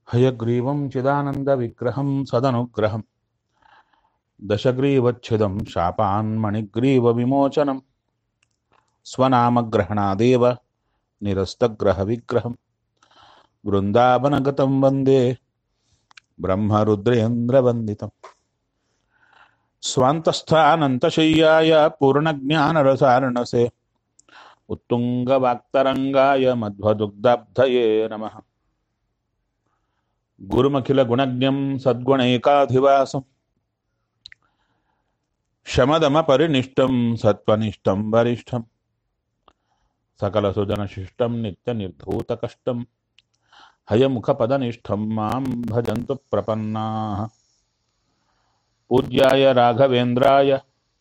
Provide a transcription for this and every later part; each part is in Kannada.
हयग्रीवं चिदानन्दविग्रहं सदनुग्रहं दशग्रीवच्छिदं शापान्मणिग्रीवविमोचनं स्वनामग्रहणादेव निरस्तग्रहविग्रहं वृन्दावनगतं वन्दे ब्रह्मरुद्रेन्द्रवन्दितम् स्वान्तस्थानन्तशय्याय पूर्णज्ञानरसारणसे उत्तुङ्गवाक्तरङ्गाय मध्वदुग्धाब्धये नमः गुरुमखिलगुणज्ञं सद्गुणैकाधिवासं शमदमपरिनिष्टं सत्त्वनिष्ठं वरिष्ठं सकलसुजनशिष्टं नित्यनिर्धूतकष्टं हयमुखपदनिष्ठं मां भजन्तु प्रपन्नाः पूज्याय राघवेन्द्राय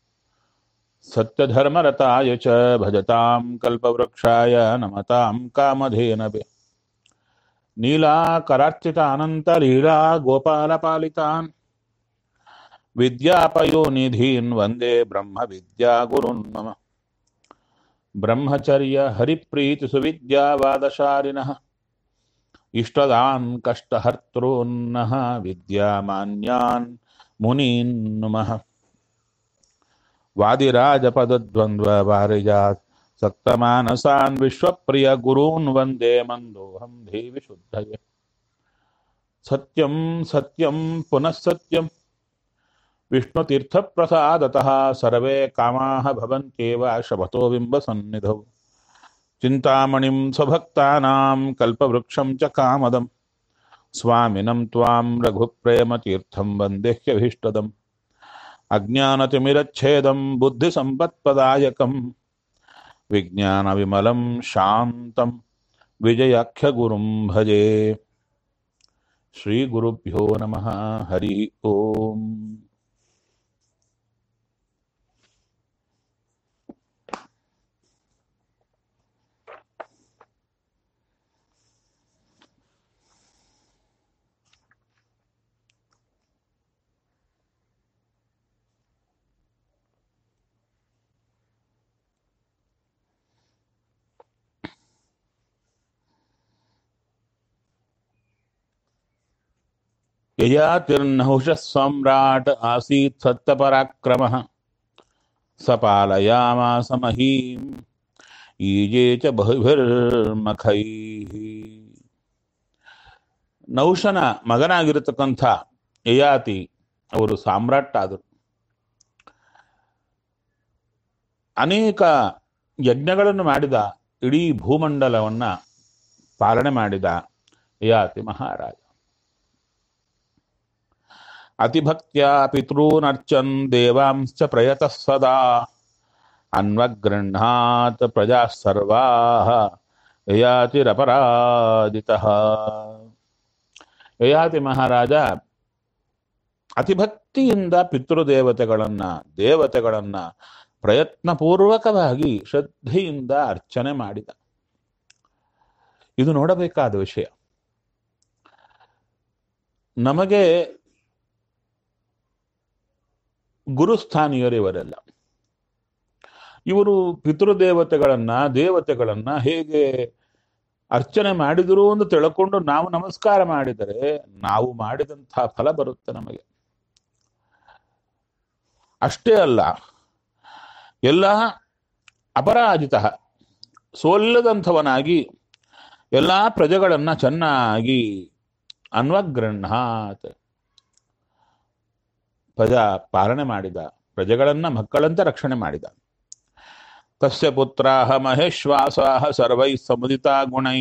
सत्यधर्मरताय च भजतां कल्पवृक्षाय नमतां कामधेनवे नीलाकरार्चितानन्तलीला गोपालपालितान् विद्यापयोनिधीन् वन्दे ब्रह्मविद्यागुरुन् मम ब्रह्मचर्यहरिप्रीतिसुविद्यावादशालिनः इष्टदान् कष्टहर्तॄन्नः विद्यामान्यान् मुनीन् नुमः वादिराजपदद्वन्द्ववारिजात् सक्तमानसान् विश्वप्रियगुरून् वन्दे मन्दोऽहं देवि शुद्धये सत्यं सत्यं पुनः सत्यं विष्णुतीर्थप्रसादतः सर्वे कामाः भवन्त्येव शपथो बिम्बसन्निधौ चिन्तामणिं स्वभक्तानां कल्पवृक्षं च कामदं स्वामिनं त्वां रघुप्रेमतीर्थं वन्देह्यभीष्टदम् अज्ञानतिमिरच्छेदं बुद्धिसम्पत्पदायकं विज्ञानविमलं शान्तं विजयाख्यगुरुं भजे श्रीगुरुभ्यो नमः हरिः ओम् ययातिर्नहुषः सम्राट् आसीत् सत्यपराक्रमः सपालयामास महीम् ಈಜೆ ಚ ಬಹುಭಿರ್ಮಖೈ ನಹುಷನ ಮಗನಾಗಿರತಕ್ಕಂಥ ಯಯಾತಿ ಅವರು ಸಾಮ್ರಾಟ್ ಆದರು ಅನೇಕ ಯಜ್ಞಗಳನ್ನು ಮಾಡಿದ ಇಡೀ ಭೂಮಂಡಲವನ್ನ ಪಾಲನೆ ಮಾಡಿದ ಯಯಾತಿ ಮಹಾರಾಜ ಅತಿಭಕ್ತ್ಯ ಪಿತॄನರ್ಚನ್ ದೇವಾಂಶ್ಚ ಪ್ರಯತಃ ಸದಾ ಅನ್ವಗೃಹ್ಣಾತ್ ಪ್ರಜಾ ಸರ್ವಾ ಯಯಾತಿರಪರಾಜಿತ ಯಯಾತಿ ಮಹಾರಾಜ ಅತಿಭಕ್ತಿಯಿಂದ ಪಿತೃದೇವತೆಗಳನ್ನ ದೇವತೆಗಳನ್ನ ಪ್ರಯತ್ನಪೂರ್ವಕವಾಗಿ ಶ್ರದ್ಧೆಯಿಂದ ಅರ್ಚನೆ ಮಾಡಿದ ಇದು ನೋಡಬೇಕಾದ ವಿಷಯ ನಮಗೆ ಗುರುಸ್ಥಾನೀಯರು ಇವರೆಲ್ಲ ಇವರು ಪಿತೃದೇವತೆಗಳನ್ನ ದೇವತೆಗಳನ್ನ ಹೇಗೆ ಅರ್ಚನೆ ಮಾಡಿದರು ಎಂದು ತಿಳ್ಕೊಂಡು ನಾವು ನಮಸ್ಕಾರ ಮಾಡಿದರೆ ನಾವು ಮಾಡಿದಂತಹ ಫಲ ಬರುತ್ತೆ ನಮಗೆ ಅಷ್ಟೇ ಅಲ್ಲ ಎಲ್ಲ ಅಪರಾಜಿತ ಸೋಲ್ಲದಂಥವನಾಗಿ ಎಲ್ಲ ಪ್ರಜೆಗಳನ್ನ ಚೆನ್ನಾಗಿ ಅನ್ವಗೃಹಾತ್ ಪ್ರಜಾ ಪಾಲನೆ ಮಾಡಿದ ಪ್ರಜೆಗಳನ್ನ ಮಕ್ಕಳಂತೆ ರಕ್ಷಣೆ ಮಾಡಿದ ತಸ್ಯ ಪುತ್ರಾಹ ಮಹೇಶ್ವಾಸಾಹ ಸರ್ವೈ ಸಮುದಿತಾ ಗುಣೈ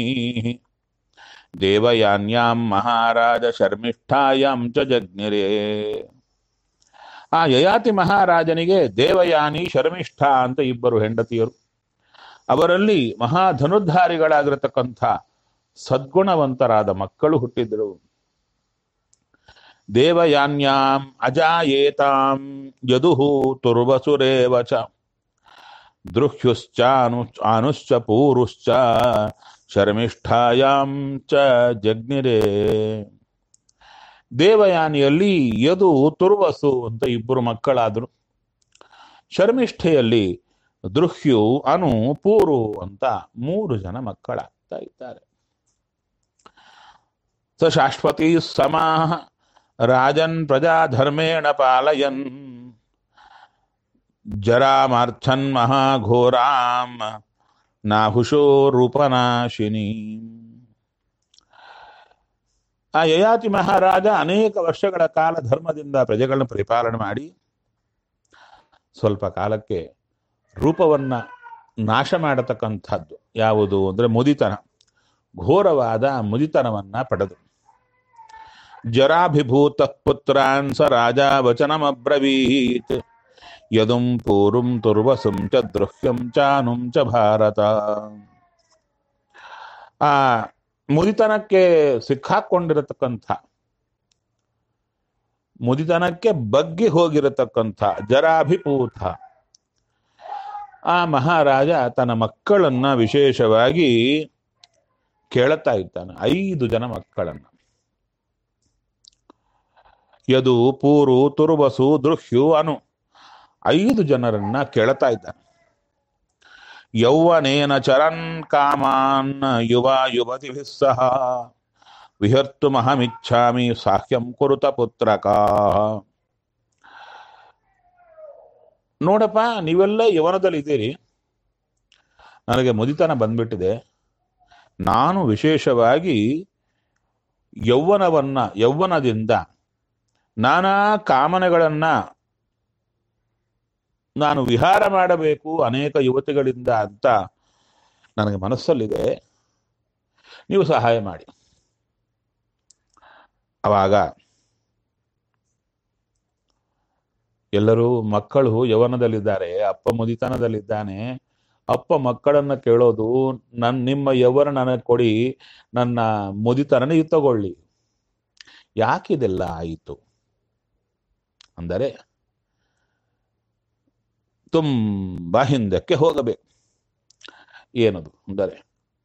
ದೇವಯಾನ್ಯಾಂ ಮಹಾರಾಜ ಶರ್ಮಿಷ್ಠಾಯಾಂ ಚ ಜಜ್ಞಿರೇ ಆ ಯಯಾತಿ ಮಹಾರಾಜನಿಗೆ ದೇವಯಾನಿ ಶರ್ಮಿಷ್ಠ ಅಂತ ಇಬ್ಬರು ಹೆಂಡತಿಯರು ಅವರಲ್ಲಿ ಮಹಾಧನುರ್ಧಾರಿಗಳಾಗಿರತಕ್ಕಂಥ ಸದ್ಗುಣವಂತರಾದ ಮಕ್ಕಳು ಹುಟ್ಟಿದರು ದೇವಯಾನ್ಯಾಂ ಅಜಾಯೇತಾಂ ಯದುಹು ತುರ್ವಸುರೇವ ಚ ದೃಹ್ಯುಶ್ಚ ಅನು ಅನುಶ್ಚ ಪೂರುಶ್ಚ ಶರ್ಮಿಷ್ಠಾಯಾಂ ಚ ಜಗ್ನಿರೇ ದೇವಯಾನಿಯಲ್ಲಿ ಯದು ತುರ್ವಸು ಅಂತ ಇಬ್ಬರು ಮಕ್ಕಳಾದರು ಶರ್ಮಿಷ್ಠೆಯಲ್ಲಿ ದೃಹ್ಯು ಅನು ಪೂರು ಅಂತ ಮೂರು ಜನ ಮಕ್ಕಳಾಗ್ತಾ ಇದ್ದಾರೆ ಸ ಶಾಶ್ವತೀ ಸಮಾಹ ರಾಜನ್ ಪ್ರಜಾಧರ್ಮೇಣ ಪಾಲಯನ್ ಜರಾಮಾರ್ಥನ್ ಮಹಾಘೋರಾಂ ನಾಹುಷೋ ರೂಪನಾಶಿನಿ ಆ ಯಯಾತಿ ಮಹಾರಾಜ ಅನೇಕ ವರ್ಷಗಳ ಕಾಲ ಧರ್ಮದಿಂದ ಪ್ರಜೆಗಳನ್ನು ಪರಿಪಾಲನೆ ಮಾಡಿ ಸ್ವಲ್ಪ ಕಾಲಕ್ಕೆ ರೂಪವನ್ನ ನಾಶ ಮಾಡತಕ್ಕಂಥದ್ದು ಯಾವುದು ಅಂದರೆ ಮುದಿತನ ಘೋರವಾದ ಮುದಿತನವನ್ನ ಪಡೆದು ಜರಾಭಿಭೂತ ಪುತ್ರಾನ್ ಸ ರಾಜ ವಚನಮಬ್ರವೀತ್ ಯದುಂ ಪೂರುಂ ತುರ್ವಸುಂ ಚ ದೃಹ್ಯಂ ಚಾನುಂ ಚ ಭಾರತ ಆ ಮುದಿತನಕ್ಕೆ ಸಿಕ್ಕಾಕೊಂಡಿರತಕ್ಕಂಥ ಮುದಿತನಕ್ಕೆ ಬಗ್ಗಿ ಹೋಗಿರತಕ್ಕಂಥ ಜರಾಭಿಭೂತ ಆ ಮಹಾರಾಜ ತನ್ನ ಮಕ್ಕಳನ್ನ ವಿಶೇಷವಾಗಿ ಕೇಳುತ್ತಾ ಇದ್ದಾನೆ ಐದು ಜನ ಮಕ್ಕಳನ್ನ ಯದು ಪೂರು ತುರುಬಸು ದೃಹ್ಯು ಅನು ಐದು ಜನರನ್ನ ಕೇಳ್ತಾ ಇದ್ದಾನೆ ಯೌವನೇನ ಚರನ್ ಕಾಮಾನ್ ಯುವ ಯುವತಿ ಸಹ ವಿಹರ್ತುಮಹಮಿಚ್ಛಾಮಿ ಸಾಹ್ಯಂ ಕುರುತ ಪುತ್ರಕ ನೋಡಪ್ಪ ನೀವೆಲ್ಲ ಯವನದಲ್ಲಿ ಇದ್ದೀರಿ ನನಗೆ ಮುದಿತನ ಬಂದ್ಬಿಟ್ಟಿದೆ ನಾನು ವಿಶೇಷವಾಗಿ ಯೌವನವನ್ನ ಯೌವನದಿಂದ ನಾನಾ ಕಾಮನೆಗಳನ್ನ ನಾನು ವಿಹಾರ ಮಾಡಬೇಕು ಅನೇಕ ಯುವತಿಗಳಿಂದ ಅಂತ ನನಗೆ ಮನಸ್ಸಲ್ಲಿದೆ ನೀವು ಸಹಾಯ ಮಾಡಿ ಅವಾಗ ಎಲ್ಲರೂ ಮಕ್ಕಳು ಯೌವನದಲ್ಲಿದ್ದಾರೆ ಅಪ್ಪ ಮುದಿತನದಲ್ಲಿದ್ದಾನೆ ಅಪ್ಪ ಮಕ್ಕಳನ್ನ ಕೇಳೋದು ನನ್ ನಿಮ್ಮ ಯೌವನ ನನಗೆ ಕೊಡಿ ನನ್ನ ಮುದಿತನ ನೀವು ತಗೊಳ್ಳಿ ಯಾಕಿದೆಲ್ಲ ಆಯಿತು ಅಂದರೆ ತುಂಬ ಹಿಂದಕ್ಕೆ ಹೋಗಬೇಕು ಏನದು ಅಂದರೆ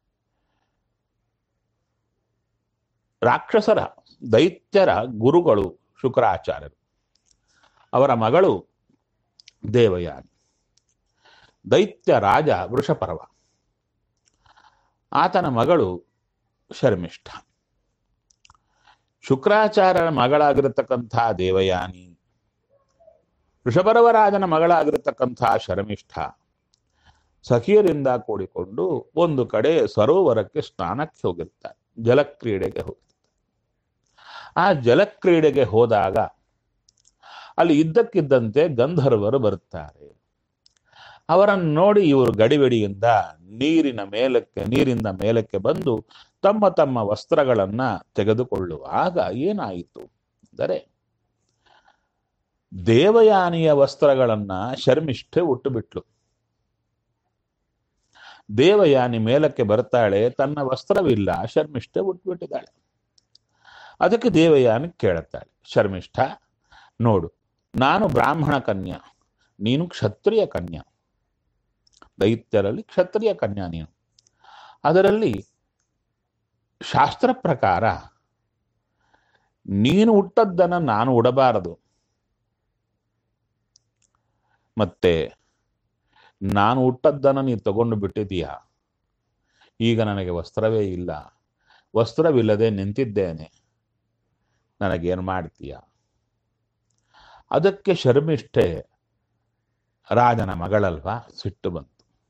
ರಾಕ್ಷಸರ ದೈತ್ಯರ ಗುರುಗಳು ಶುಕ್ರಾಚಾರ್ಯರು ಅವರ ಮಗಳು ದೇವಯಾನಿ ದೈತ್ಯ ರಾಜ ವೃಷಪರ್ವ ಆತನ ಮಗಳು ಶರ್ಮಿಷ್ಠ ಶುಕ್ರಾಚಾರ್ಯರ ಮಗಳಾಗಿರತಕ್ಕಂಥ ದೇವಯಾನಿ ವೃಷಭರವರಾಜನ ಮಗಳಾಗಿರತಕ್ಕಂಥ ಶರ್ಮಿಷ್ಠ ಸಖಿಯರಿಂದ ಕೂಡಿಕೊಂಡು ಒಂದು ಕಡೆ ಸರೋವರಕ್ಕೆ ಸ್ನಾನಕ್ಕೆ ಹೋಗಿರ್ತಾರೆ ಜಲಕ್ರೀಡೆಗೆ ಹೋಗಿರ್ತಾರೆ ಆ ಜಲಕ್ರೀಡೆಗೆ ಹೋದಾಗ ಅಲ್ಲಿ ಇದ್ದಕ್ಕಿದ್ದಂತೆ ಗಂಧರ್ವರು ಬರುತ್ತಾರೆ ಅವರನ್ನು ನೋಡಿ ಇವರು ಗಡಿಬಿಡಿಯಿಂದ ನೀರಿನ ಮೇಲಕ್ಕೆ ನೀರಿಂದ ಮೇಲಕ್ಕೆ ಬಂದು ತಮ್ಮ ತಮ್ಮ ವಸ್ತ್ರಗಳನ್ನ ತೆಗೆದುಕೊಳ್ಳುವಾಗ ಏನಾಯಿತು ಅಂದರೆ ದೇವಯಾನಿಯ ವಸ್ತ್ರಗಳನ್ನ ಶರ್ಮಿಷ್ಠೆ ಉಟ್ಟು ಬಿಟ್ಲು ದೇವಯಾನಿ ಮೇಲಕ್ಕೆ ಬರ್ತಾಳೆ ತನ್ನ ವಸ್ತ್ರವಿಲ್ಲ ಶರ್ಮಿಷ್ಠೆ ಉಟ್ಬಿಟ್ಟಿದ್ದಾಳೆ ಅದಕ್ಕೆ ದೇವಯಾನಿ ಕೇಳುತ್ತಾಳೆ ಶರ್ಮಿಷ್ಠ ನೋಡು ನಾನು ಬ್ರಾಹ್ಮಣ ಕನ್ಯಾ ನೀನು ಕ್ಷತ್ರಿಯ ಕನ್ಯಾ ದೈತ್ಯರಲ್ಲಿ ಕ್ಷತ್ರಿಯ ಕನ್ಯಾ ನೀನು ಅದರಲ್ಲಿ ಶಾಸ್ತ್ರ ಪ್ರಕಾರ ನೀನು ಹುಟ್ಟದ್ದನ್ನು ನಾನು ಉಡಬಾರದು ಮತ್ತೆ ನಾನು ಹುಟ್ಟದ್ದನ್ನು ನೀನು ತಗೊಂಡು ಬಿಟ್ಟಿದೀಯಾ ಈಗ ನನಗೆ ವಸ್ತ್ರವೇ ಇಲ್ಲ ವಸ್ತ್ರವಿಲ್ಲದೆ ನಿಂತಿದ್ದೇನೆ ನನಗೇನು ಮಾಡ್ತೀಯ ಅದಕ್ಕೆ ಶರ್ಮಿಷ್ಠೆ ರಾಜನ ಮಗಳಲ್ವಾ ಸಿಟ್ಟು ಬಂತು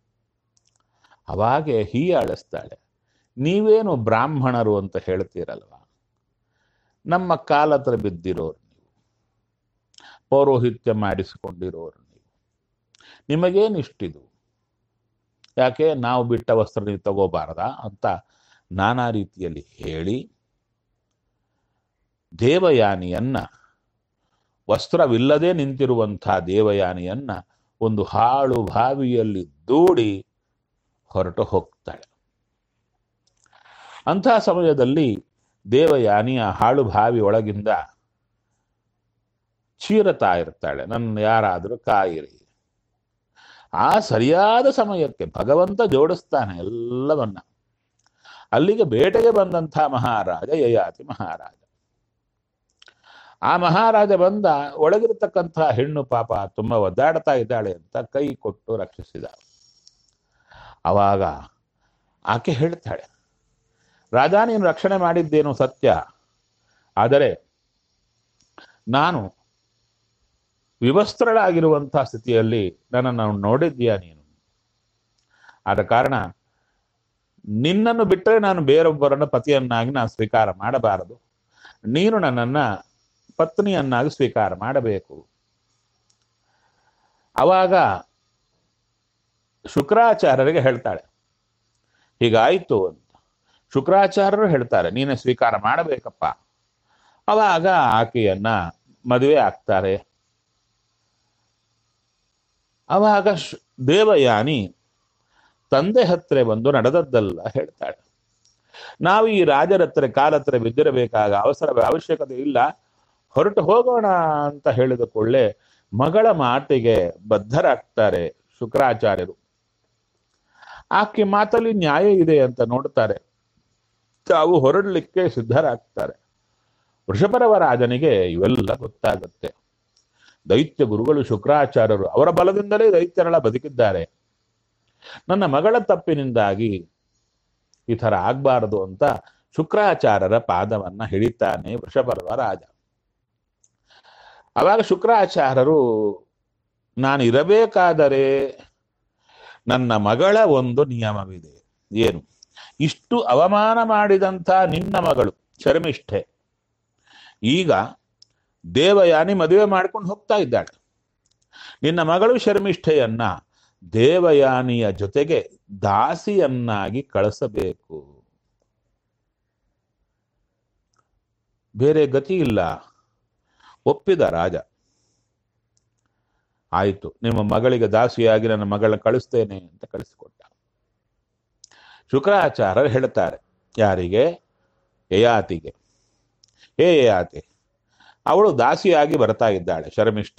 ಅವಾಗೆ ಹೀಯಾಳಿಸ್ತಾಳೆ ನೀವೇನು ಬ್ರಾಹ್ಮಣರು ಅಂತ ಹೇಳ್ತೀರಲ್ವಾ ನಮ್ಮ ಕಾಲ ಹತ್ರ ಬಿದ್ದಿರೋರು ನೀವು ಪೌರೋಹಿತ್ಯ ಮಾಡಿಸಿಕೊಂಡಿರೋರು ನೀವು ನಿಮಗೇನು ಇಷ್ಟಿದು ಯಾಕೆ ನಾವು ಬಿಟ್ಟ ವಸ್ತ್ರ ನೀವು ತಗೋಬಾರದಾ ಅಂತ ನಾನಾ ರೀತಿಯಲ್ಲಿ ಹೇಳಿ ದೇವಯಾನಿಯನ್ನ ವಸ್ತ್ರವಿಲ್ಲದೆ ನಿಂತಿರುವಂಥ ದೇವಯಾನಿಯನ್ನ ಒಂದು ಹಾಳು ಬಾವಿಯಲ್ಲಿ ದೂಡಿ ಹೊರಟು ಹೋಗ್ತಾಳೆ ಅಂಥ ಸಮಯದಲ್ಲಿ ದೇವಯಾನಿಯ ಹಾಳು ಬಾವಿ ಒಳಗಿಂದ ಚೀರತಾ ಇರ್ತಾಳೆ ನನ್ನ ಯಾರಾದರೂ ಕಾಯಿರಿ ಆ ಸರಿಯಾದ ಸಮಯಕ್ಕೆ ಭಗವಂತ ಜೋಡಿಸ್ತಾನೆ ಎಲ್ಲವನ್ನ ಅಲ್ಲಿಗೆ ಬೇಟೆಗೆ ಬಂದಂಥ ಮಹಾರಾಜ ಯಯಾತಿ ಮಹಾರಾಜ ಆ ಮಹಾರಾಜ ಬಂದ ಒಳಗಿರತಕ್ಕಂಥ ಹೆಣ್ಣು ಪಾಪ ತುಂಬ ಒದ್ದಾಡ್ತಾ ಇದ್ದಾಳೆ ಅಂತ ಕೈ ಕೊಟ್ಟು ರಕ್ಷಿಸಿದ ಅವಾಗ ಆಕೆ ಹೇಳ್ತಾಳೆ ರಾಜ ನೀನು ರಕ್ಷಣೆ ಮಾಡಿದ್ದೇನು ಸತ್ಯ ಆದರೆ ನಾನು ವಿವಸ್ತ್ರಳಾಗಿರುವಂತಹ ಸ್ಥಿತಿಯಲ್ಲಿ ನನ್ನನ್ನು ನೋಡಿದ್ದೀಯ ನೀನು ಆದ ಕಾರಣ ನಿನ್ನನ್ನು ಬಿಟ್ಟರೆ ನಾನು ಬೇರೊಬ್ಬರನ್ನ ಪತಿಯನ್ನಾಗಿ ನಾನು ಸ್ವೀಕಾರ ಮಾಡಬಾರದು ನೀನು ನನ್ನನ್ನ ಪತ್ನಿಯನ್ನಾಗಿ ಸ್ವೀಕಾರ ಮಾಡಬೇಕು ಅವಾಗ ಶುಕ್ರಾಚಾರ್ಯರಿಗೆ ಹೇಳ್ತಾಳೆ ಹೀಗಾಯ್ತು ಅಂತ ಶುಕ್ರಾಚಾರ್ಯರು ಹೇಳ್ತಾರೆ ನೀನೇ ಸ್ವೀಕಾರ ಮಾಡಬೇಕಪ್ಪ ಅವಾಗ ಆಕೆಯನ್ನ ಮದುವೆ ಆಗ್ತಾರೆ ಅವಾಗ ಶ್- ದೇವಯಾನಿ ತಂದೆ ಹತ್ರ ಬಂದು ನಡೆದದ್ದಲ್ಲ ಹೇಳ್ತಾಳೆ ನಾವು ಈ ರಾಜರ ಹತ್ರ ಕಾಲ ಹತ್ರ ಬಿದ್ದಿರಬೇಕಾಗ ಅವಸರ ಅವಶ್ಯಕತೆ ಇಲ್ಲ ಹೊರಟು ಹೋಗೋಣ ಅಂತ ಹೇಳಿದ ಕೊಳ್ಳೆ ಮಗಳ ಮಾತಿಗೆ ಬದ್ಧರಾಗ್ತಾರೆ ಶುಕ್ರಾಚಾರ್ಯರು ಆಕೆ ಮಾತಲ್ಲಿ ನ್ಯಾಯ ಇದೆ ಅಂತ ನೋಡ್ತಾರೆ ತಾವು ಹೊರಡಲಿಕ್ಕೆ ಸಿದ್ಧರಾಗ್ತಾರೆ ವೃಷಭರವ ರಾಜನಿಗೆ ಇವೆಲ್ಲ ಗೊತ್ತಾಗುತ್ತೆ ದೈತ್ಯ ಗುರುಗಳು ಶುಕ್ರಾಚಾರ್ಯರು ಅವರ ಬಲದಿಂದಲೇ ದೈತ್ಯರೆಲ್ಲ ಬದುಕಿದ್ದಾರೆ ನನ್ನ ಮಗಳ ತಪ್ಪಿನಿಂದಾಗಿ ಈ ತರ ಆಗ್ಬಾರದು ಅಂತ ಶುಕ್ರಾಚಾರ್ಯರ ಪಾದವನ್ನ ಹಿಡಿತಾನೆ ವೃಷಭರ್ವ ರಾಜ ಅವಾಗ ಶುಕ್ರಾಚಾರ್ಯರು ನಾನು ಇರಬೇಕಾದರೆ ನನ್ನ ಮಗಳ ಒಂದು ನಿಯಮವಿದೆ ಏನು ಇಷ್ಟು ಅವಮಾನ ಮಾಡಿದಂಥ ನಿನ್ನ ಮಗಳು ಶರ್ಮಿಷ್ಠೆ ಈಗ ದೇವಯಾನಿ ಮದುವೆ ಮಾಡ್ಕೊಂಡು ಹೋಗ್ತಾ ಇದ್ದಾಳೆ ನಿನ್ನ ಮಗಳು ಶರ್ಮಿಷ್ಠೆಯನ್ನ ದೇವಯಾನಿಯ ಜೊತೆಗೆ ದಾಸಿಯನ್ನಾಗಿ ಕಳಿಸಬೇಕು ಬೇರೆ ಗತಿ ಇಲ್ಲ ಒಪ್ಪಿದ ರಾಜ ಆಯಿತು ನಿಮ್ಮ ಮಗಳಿಗೆ ದಾಸಿಯಾಗಿ ನನ್ನ ಮಗಳನ್ನ ಕಳಿಸ್ತೇನೆ ಅಂತ ಕಳಿಸಿಕೊಟ್ಟ ಶುಕ್ರಾಚಾರ್ಯರು ಹೇಳ್ತಾರೆ ಯಾರಿಗೆ ಯಯಾತಿಗೆ ಹೇ ಯಯಾತಿ ಅವಳು ದಾಸಿಯಾಗಿ ಬರ್ತಾ ಇದ್ದಾಳೆ ಶರ್ಮಿಷ್ಠ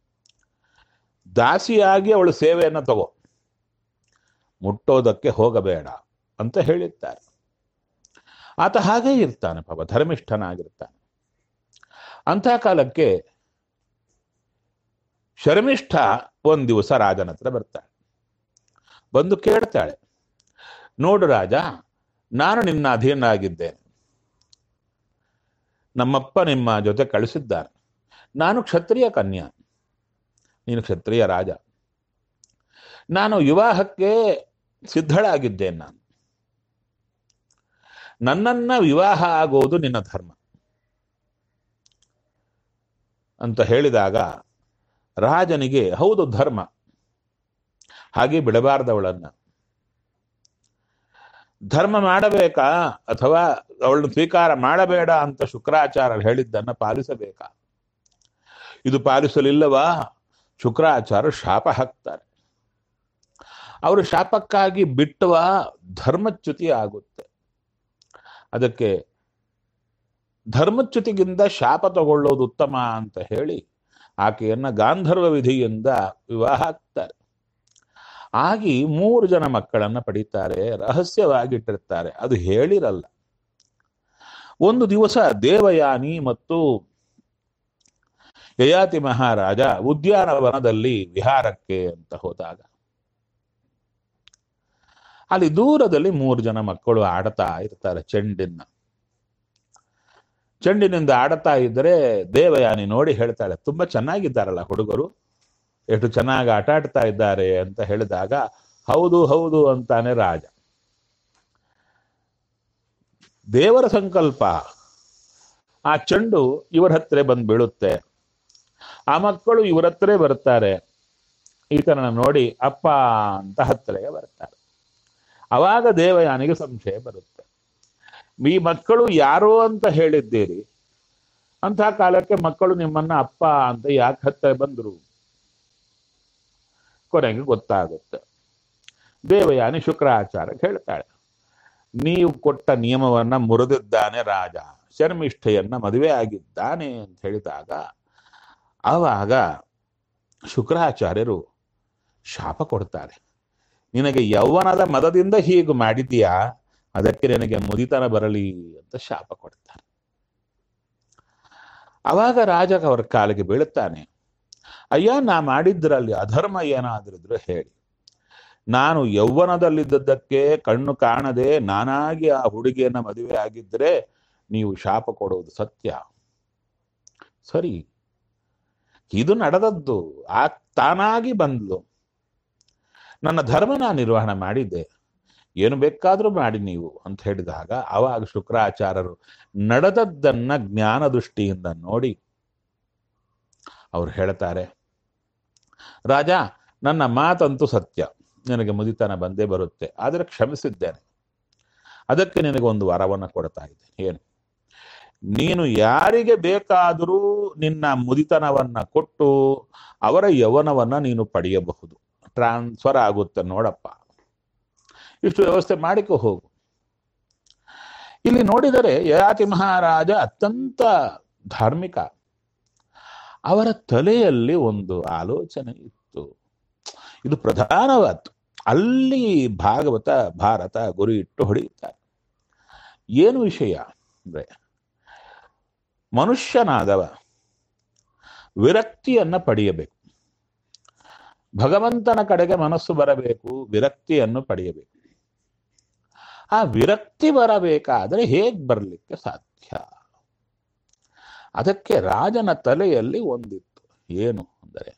ದಾಸಿಯಾಗಿ ಅವಳು ಸೇವೆಯನ್ನು ತಗೋ ಮುಟ್ಟೋದಕ್ಕೆ ಹೋಗಬೇಡ ಅಂತ ಹೇಳಿದ್ದಾರೆ ಆತ ಹಾಗೇ ಇರ್ತಾನೆ ಪಾಪ ಧರ್ಮಿಷ್ಠನಾಗಿರ್ತಾನೆ ಅಂಥ ಕಾಲಕ್ಕೆ ಶರ್ಮಿಷ್ಠ ಒಂದ್ ದಿವಸ ರಾಜನ ಹತ್ರ ಬರ್ತಾಳೆ ಬಂದು ಕೇಳ್ತಾಳೆ ನೋಡು ರಾಜ ನಾನು ನಿನ್ನ ಅಧೀನಾಗಿದ್ದೇನೆ ನಮ್ಮಪ್ಪ ನಿಮ್ಮ ಜೊತೆ ಕಳಿಸಿದ್ದಾನೆ ನಾನು ಕ್ಷತ್ರಿಯ ಕನ್ಯಾ ನೀನು ಕ್ಷತ್ರಿಯ ರಾಜ ನಾನು ವಿವಾಹಕ್ಕೆ ಸಿದ್ಧಳಾಗಿದ್ದೇನೆ ನಾನು ನನ್ನನ್ನ ವಿವಾಹ ಆಗೋದು ನಿನ್ನ ಧರ್ಮ ಅಂತ ಹೇಳಿದಾಗ ರಾಜನಿಗೆ ಹೌದು ಧರ್ಮ ಹಾಗೆ ಬಿಡಬಾರ್ದವಳನ್ನ ಧರ್ಮ ಮಾಡಬೇಕಾ ಅಥವಾ ಅವಳನ್ನು ಸ್ವೀಕಾರ ಮಾಡಬೇಡ ಅಂತ ಶುಕ್ರಾಚಾರ್ಯರು ಹೇಳಿದ್ದನ್ನ ಪಾಲಿಸಬೇಕಾ ಇದು ಪಾಲಿಸಲಿಲ್ಲವಾ ಶುಕ್ರಾಚಾರ್ಯ ಶಾಪ ಹಾಕ್ತಾರೆ ಅವರು ಶಾಪಕ್ಕಾಗಿ ಬಿಟ್ಟವ ಧರ್ಮಚ್ಯುತಿ ಆಗುತ್ತೆ ಅದಕ್ಕೆ ಧರ್ಮಚ್ಯುತಿಗಿಂತ ಶಾಪ ತಗೊಳ್ಳೋದು ಉತ್ತಮ ಅಂತ ಹೇಳಿ ಆಕೆಯನ್ನ ಗಾಂಧರ್ವ ವಿಧಿಯಿಂದ ವಿವಾಹ ಆಗ್ತಾರೆ ಆಗಿ ಮೂರು ಜನ ಮಕ್ಕಳನ್ನ ಪಡೀತಾರೆ ರಹಸ್ಯವಾಗಿಟ್ಟಿರ್ತಾರೆ ಅದು ಹೇಳಿರಲ್ಲ ಒಂದು ದಿವಸ ದೇವಯಾನಿ ಮತ್ತು ಯಯಾತಿ ಮಹಾರಾಜ ಉದ್ಯಾನವನದಲ್ಲಿ ವಿಹಾರಕ್ಕೆ ಅಂತ ಹೋದಾಗ ಅಲ್ಲಿ ದೂರದಲ್ಲಿ ಮೂರು ಜನ ಮಕ್ಕಳು ಆಡ್ತಾ ಇರ್ತಾರೆ ಚೆಂಡಿನ ಚೆಂಡಿನಿಂದ ಆಡ್ತಾ ಇದ್ದರೆ ದೇವಯಾನಿ ನೋಡಿ ಹೇಳ್ತಾಳೆ ತುಂಬಾ ಚೆನ್ನಾಗಿದ್ದಾರಲ್ಲ ಹುಡುಗರು ಎಷ್ಟು ಚೆನ್ನಾಗಿ ಆಟ ಆಡ್ತಾ ಇದ್ದಾರೆ ಅಂತ ಹೇಳಿದಾಗ ಹೌದು ಹೌದು ಅಂತಾನೆ ರಾಜ ದೇವರ ಸಂಕಲ್ಪ ಆ ಚೆಂಡು ಇವರ ಹತ್ರ ಬಂದು ಬೀಳುತ್ತೆ ಆ ಮಕ್ಕಳು ಇವರ ಹತ್ರ ಬರ್ತಾರೆ ಈತನ ನೋಡಿ ಅಪ್ಪ ಅಂತ ಹತ್ತಿರಗೆ ಬರ್ತಾರೆ ಅವಾಗ ದೇವಯಾನಿಗೆ ಸಂಶಯ ಬರುತ್ತೆ ಈ ಮಕ್ಕಳು ಯಾರೋ ಅಂತ ಹೇಳಿದ್ದೀರಿ ಅಂತ ಕಾಲಕ್ಕೆ ಮಕ್ಕಳು ನಿಮ್ಮನ್ನ ಅಪ್ಪ ಅಂತ ಯಾಕೆ ಹತ್ತಿರ ಬಂದ್ರು ಕೊನೆಗೆ ಗೊತ್ತಾಗುತ್ತೆ ದೇವಯಾನಿ ಶುಕ್ರಾಚಾರ್ಯ ಹೇಳ್ತಾಳೆ ನೀವು ಕೊಟ್ಟ ನಿಯಮವನ್ನ ಮುರಿದಿದ್ದಾನೆ ರಾಜ ಶರ್ಮಿಷ್ಠೆಯನ್ನ ಮದುವೆ ಆಗಿದ್ದಾನೆ ಅಂತ ಹೇಳಿದಾಗ ಆವಾಗ ಶುಕ್ರಾಚಾರ್ಯರು ಶಾಪ ಕೊಡ್ತಾರೆ ನಿನಗೆ ಯೌವನದ ಮದದಿಂದ ಹೀಗೆ ಮಾಡಿದೀಯಾ ಅದಕ್ಕೆ ನಿನಗೆ ಮುದಿತನ ಬರಲಿ ಅಂತ ಶಾಪ ಕೊಡ್ತಾರೆ ಅವಾಗ ರಾಜ ಅವರ ಕಾಲಿಗೆ ಬೀಳುತ್ತಾನೆ ಅಯ್ಯ ನಾ ಮಾಡಿದ್ರಲ್ಲಿ ಅಧರ್ಮ ಏನಾದ್ರಿದ್ರು ಹೇಳಿ ನಾನು ಯೌವನದಲ್ಲಿದ್ದದ್ದಕ್ಕೆ ಕಣ್ಣು ಕಾಣದೆ ನಾನಾಗಿ ಆ ಹುಡುಗಿಯನ್ನ ಮದುವೆ ಆಗಿದ್ರೆ ನೀವು ಶಾಪ ಕೊಡುವುದು ಸತ್ಯ ಸರಿ ಇದು ನಡೆದದ್ದು ಆ ತಾನಾಗಿ ಬಂದ್ಲು ನನ್ನ ಧರ್ಮ ನಾನು ನಿರ್ವಹಣೆ ಮಾಡಿದ್ದೆ ಏನು ಬೇಕಾದರೂ ಮಾಡಿ ನೀವು ಅಂತ ಹೇಳಿದಾಗ ಅವಾಗ ಶುಕ್ರಾಚಾರ್ಯರು ನಡೆದದ್ದನ್ನ ಜ್ಞಾನ ದೃಷ್ಟಿಯಿಂದ ನೋಡಿ ಅವ್ರು ಹೇಳ್ತಾರೆ ರಾಜ ನನ್ನ ಮಾತಂತೂ ಸತ್ಯ ನಿನಗೆ ಮುದಿತನ ಬಂದೇ ಬರುತ್ತೆ ಆದರೆ ಕ್ಷಮಿಸಿದ್ದೇನೆ ಅದಕ್ಕೆ ನಿನಗೆ ಒಂದು ವರವನ್ನು ಕೊಡ್ತಾ ಇದ್ದೇನೆ ಏನು ನೀನು ಯಾರಿಗೆ ಬೇಕಾದರೂ ನಿನ್ನ ಮುದಿತನವನ್ನ ಕೊಟ್ಟು ಅವರ ಯವನವನ್ನ ನೀನು ಪಡೆಯಬಹುದು ಟ್ರಾನ್ಸ್ಫರ್ ಆಗುತ್ತೆ ನೋಡಪ್ಪ ಇಷ್ಟು ವ್ಯವಸ್ಥೆ ಮಾಡಿಕೊ ಹೋಗು ಇಲ್ಲಿ ನೋಡಿದರೆ ಯಯಾತಿ ಮಹಾರಾಜ ಅತ್ಯಂತ ಧಾರ್ಮಿಕ ಅವರ ತಲೆಯಲ್ಲಿ ಒಂದು ಆಲೋಚನೆ ಇತ್ತು ಇದು ಪ್ರಧಾನವಾದ್ದು ಅಲ್ಲಿ ಭಾಗವತ ಭಾರತ ಗುರಿ ಇಟ್ಟು ಹೊಡೆಯುತ್ತಾರೆ ಏನು ವಿಷಯ ಅಂದ್ರೆ ಮನುಷ್ಯನಾದವ ವಿರಕ್ತಿಯನ್ನ ಪಡೆಯಬೇಕು ಭಗವಂತನ ಕಡೆಗೆ ಮನಸ್ಸು ಬರಬೇಕು ವಿರಕ್ತಿಯನ್ನು ಪಡೆಯಬೇಕು ಆ ವಿರಕ್ತಿ ಬರಬೇಕಾದರೆ ಹೇಗ್ ಬರಲಿಕ್ಕೆ ಸಾಧ್ಯ ಅದಕ್ಕೆ ರಾಜನ ತಲೆಯಲ್ಲಿ ಒಂದಿತ್ತು ಏನು ಅಂದರೆ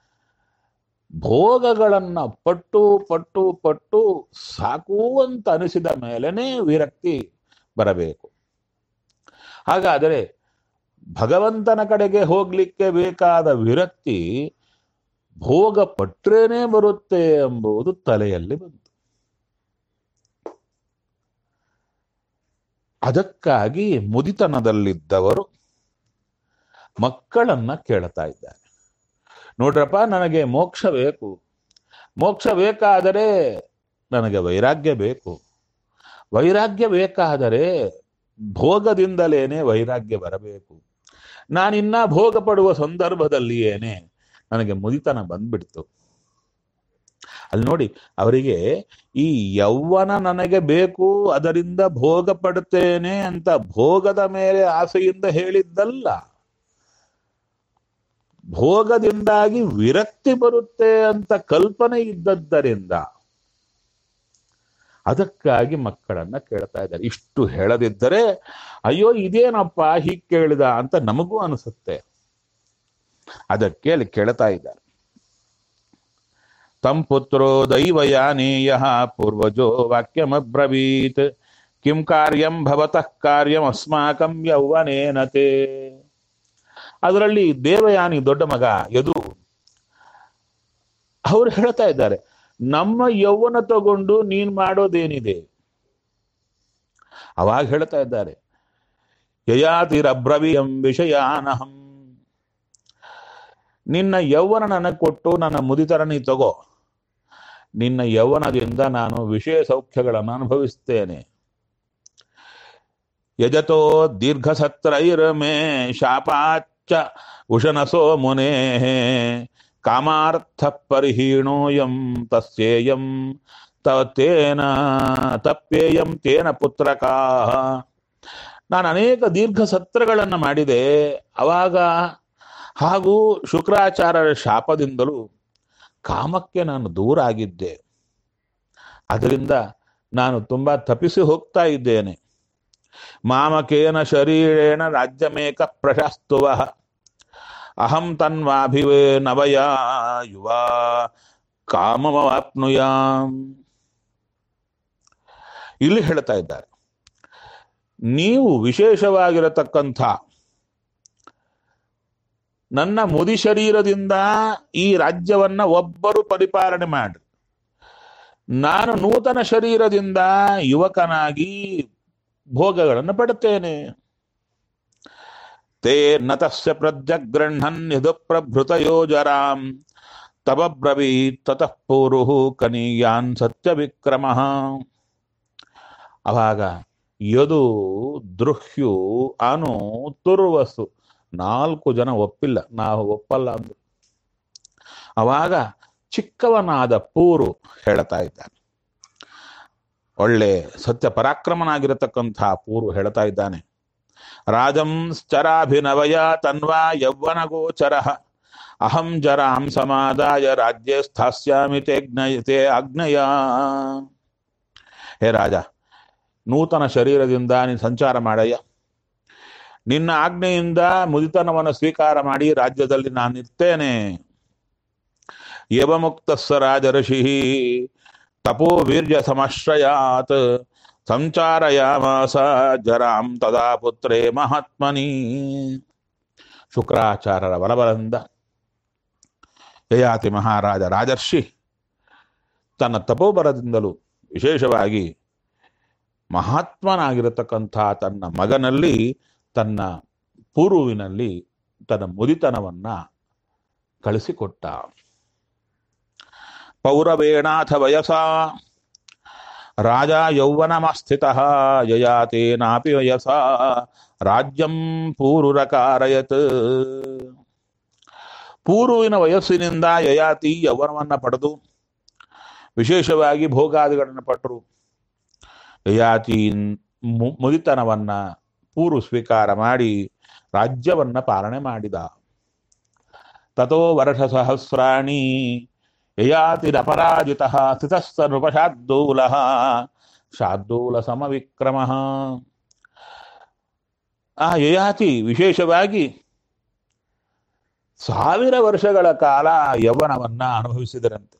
ಭೋಗಗಳನ್ನ ಪಟ್ಟು ಪಟ್ಟು ಪಟ್ಟು ಸಾಕು ಅಂತ ಅನಿಸಿದ ಮೇಲೇನೆ ವಿರಕ್ತಿ ಬರಬೇಕು ಹಾಗಾದರೆ ಭಗವಂತನ ಕಡೆಗೆ ಹೋಗ್ಲಿಕ್ಕೆ ಬೇಕಾದ ವಿರಕ್ತಿ ಭೋಗ ಪಟ್ರೇನೆ ಬರುತ್ತೆ ಎಂಬುದು ತಲೆಯಲ್ಲಿ ಬಂತು ಅದಕ್ಕಾಗಿ ಮುದಿತನದಲ್ಲಿದ್ದವರು ಮಕ್ಕಳನ್ನ ಕೇಳ್ತಾ ಇದ್ದಾರೆ ನೋಡ್ರಪ್ಪ ನನಗೆ ಮೋಕ್ಷ ಬೇಕು ಮೋಕ್ಷ ಬೇಕಾದರೆ ನನಗೆ ವೈರಾಗ್ಯ ಬೇಕು ವೈರಾಗ್ಯ ಬೇಕಾದರೆ ಭೋಗದಿಂದಲೇನೆ ವೈರಾಗ್ಯ ಬರಬೇಕು ನಾನಿನ್ನ ಭೋಗ ಪಡುವ ಸಂದರ್ಭದಲ್ಲಿಯೇನೆ ನನಗೆ ಮುದಿತನ ಬಂದ್ಬಿಡ್ತು ಅಲ್ಲಿ ನೋಡಿ ಅವರಿಗೆ ಈ ಯೌವನ ನನಗೆ ಬೇಕು ಅದರಿಂದ ಭೋಗ ಪಡ್ತೇನೆ ಅಂತ ಭೋಗದ ಮೇಲೆ ಆಸೆಯಿಂದ ಹೇಳಿದ್ದಲ್ಲ ಭೋಗದಿಂದಾಗಿ ವಿರಕ್ತಿ ಬರುತ್ತೆ ಅಂತ ಕಲ್ಪನೆ ಇದ್ದದ್ದರಿಂದ ಅದಕ್ಕಾಗಿ ಮಕ್ಕಳನ್ನ ಕೇಳ್ತಾ ಇದ್ದಾರೆ ಇಷ್ಟು ಹೇಳದಿದ್ದರೆ ಅಯ್ಯೋ ಇದೇನಪ್ಪ ಹೀಗೆ ಕೇಳಿದ ಅಂತ ನಮಗೂ ಅನಿಸುತ್ತೆ ಅದಕ್ಕೆ ಅಲ್ಲಿ ಕೇಳ್ತಾ ಇದ್ದಾರೆ ತಂ ಪುತ್ರೋ ದೈವಯಾನೇಯ ಪೂರ್ವಜೋ ವಾಕ್ಯಮಬ್ರವೀತ್ ಕಿಂ ಕಾರ್ಯಂ ಭವತಃ ಕಾರ್ಯಂ ಅಸ್ಮಾಕಂ ಯೌವನೇನತೆ ಅದರಲ್ಲಿ ದೇವಯಾನಿ ದೊಡ್ಡ ಮಗ ಯದು ಅವ್ರು ಹೇಳ್ತಾ ಇದ್ದಾರೆ ನಮ್ಮ ಯೌವನ ತಗೊಂಡು ನೀನ್ ಮಾಡೋದೇನಿದೆ ಅವಾಗ ಹೇಳ್ತಾ ಇದ್ದಾರೆ ಯಯಾತಿರಬ್ರವಿಯಂ ವಿಷಯಾನಹಂ ನಿನ್ನ ಯೌವನ ನನಗೆ ಕೊಟ್ಟು ನನ್ನ ಮುದಿತರ ನೀ ತಗೋ ನಿನ್ನ ಯೌವನದಿಂದ ನಾನು ವಿಷಯ ಸೌಖ್ಯಗಳನ್ನು ಅನುಭವಿಸ್ತೇನೆ ಯಜತೋ ದೀರ್ಘಸತ್ರೈರ್ಮೇ ಶಾಪಾಚ್ಚ ಉಶನಸೋ ಮುನೇ ಕಾಮಾರ್ಥ ಪರಿಹೀಣೋಯಂ ತಸ್ಯೇಯಂ ತೇನ ತಪ್ಪೇಯಂ ತೇನ ಪುತ್ರಕಾ ನಾನು ಅನೇಕ ದೀರ್ಘ ಸತ್ರಗಳನ್ನು ಮಾಡಿದೆ ಅವಾಗ ಹಾಗೂ ಶುಕ್ರಾಚಾರ್ಯರ ಶಾಪದಿಂದಲೂ ಕಾಮಕ್ಕೆ ನಾನು ದೂರ ಆಗಿದ್ದೆ ಅದರಿಂದ ನಾನು ತುಂಬಾ ತಪ್ಪಿಸಿ ಹೋಗ್ತಾ ಇದ್ದೇನೆ ಮಾಮಕೇನ ಶರೀರೇಣ ರಾಜ್ಯಮೇಕ ಪ್ರಶಸ್ತುವ ಅಹಂ ತನ್ವಾಭಿವೇ ನವಯ ಯುವ ಕಾಮವಾಪ್ನುಯಾಂ ಇಲ್ಲಿ ಹೇಳ್ತಾ ಇದ್ದಾರೆ ನೀವು ವಿಶೇಷವಾಗಿರತಕ್ಕಂಥ ನನ್ನ ಮುದಿ ಶರೀರದಿಂದ ಈ ರಾಜ್ಯವನ್ನ ಒಬ್ಬರು ಪರಿಪಾಲನೆ ಮಾಡ್ರಿ ನಾನು ನೂತನ ಶರೀರದಿಂದ ಯುವಕನಾಗಿ ಭೋಗಗಳನ್ನು ಪಡುತ್ತೇನೆ ತೇ ನತಸ್ಯ ಪ್ರಜ್ಜಗೃಹನ್ ಇದು ಪ್ರಭೃತಯೋ ಜರಾಂ ತಬಬ್ರವೀತ್ ತತಃ ಪೂರು ಕನೀಯಾನ್ ಸತ್ಯ ವಿಕ್ರಮ ಅವಾಗ ಯದು ದೃಹ್ಯು ಅನು ತುರ್ವಸು ನಾಲ್ಕು ಜನ ಒಪ್ಪಿಲ್ಲ ನಾವು ಒಪ್ಪಲ್ಲ ಅಂದ್ರು ಅವಾಗ ಚಿಕ್ಕವನಾದ ಪೂರು ಹೇಳ್ತಾ ಇದ್ದಾನೆ ಒಳ್ಳೆ ಸತ್ಯ ಪರಾಕ್ರಮನಾಗಿರತಕ್ಕಂತಹ ಪೂರು ಹೇಳ್ತಾ ಇದ್ದಾನೆ ರಾಜಂಶ್ಚರಾಭಿನವಯ ತನ್ವಾ ಯೌವನ ಗೋಚರ ಅಹಂ ಜರಾಂ ಸಮಾದಾಯ ರಾಜ್ಯ ಸ್ಥಾಸ್ಯಾಮಿ ತೇ ಜ್ಞ- ತೇ ಅಗ್ನಯ ಹೇ ರಾಜ ನೂತನ ಶರೀರದಿಂದ ನೀನು ಸಂಚಾರ ಮಾಡಯ್ಯ ನಿನ್ನ ಆಜ್ಞೆಯಿಂದ ಮುದಿತನವನ್ನು ಸ್ವೀಕಾರ ಮಾಡಿ ರಾಜ್ಯದಲ್ಲಿ ನಾನು ಇರ್ತೇನೆ ಯವಮುಕ್ತಸ್ಸ ರಾಜಋಷಿ ತಪೋ ವೀರ್ಯ ಸಮಶ್ರಯಾತ್ ಸಂಚಾರಯಾಮಾಸ ಜರಾಂ ತದಾ ಪುತ್ರೇ ಮಹಾತ್ಮನಿ ಶುಕ್ರಾಚಾರ್ಯರ ಬಲಬಲದಿಂದ ಯಯಾತಿ ಮಹಾರಾಜ ರಾಜರ್ಷಿ ತನ್ನ ತಪೋಬಲದಿಂದಲೂ ವಿಶೇಷವಾಗಿ ಮಹಾತ್ಮನಾಗಿರತಕ್ಕಂಥ ತನ್ನ ಮಗನಲ್ಲಿ ತನ್ನ ಪೂರ್ವಿನಲ್ಲಿ ತನ್ನ ಮುದಿತನವನ್ನ ಕಳಿಸಿಕೊಟ್ಟ ಪೌರವೇಣಾಥ ವಯಸ ರಾಜ ಯೌವನಮಸ್ಥಿತ ಯಯಾತೇನಾಪಿ ವಯಸ ರಾಜ್ಯಂ ಪೂರುರಕಾರಯತ್ ಪೂರ್ವಿನ ವಯಸ್ಸಿನಿಂದ ಯಯಾತಿ ಯೌವನವನ್ನ ಪಡೆದು ವಿಶೇಷವಾಗಿ ಭೋಗಾದಿಗಳನ್ನು ಪಟ್ಟರು ಯಯಾತಿ ಮು- ಮುದಿತನವನ್ನ ಪೂರ್ವ ಸ್ವೀಕಾರ ಮಾಡಿ ರಾಜ್ಯವನ್ನ ಪಾಲನೆ ಮಾಡಿದ ತಥೋ ವರ್ಷ ಸಹಸ್ರಾಣಿ ಯಯಾತಿರಪರಾಜಿತ ಸ್ಥಿತಸ್ಸ ನೃಪಶಾರ್ದೂಲ ಶಾರ್ದೂಲ ಸಮವಿಕ್ರಮ ಆ ಯಯಾತಿ ವಿಶೇಷವಾಗಿ ಸಾವಿರ ವರ್ಷಗಳ ಕಾಲ ಯೌವನವನ್ನ ಅನುಭವಿಸಿದರಂತೆ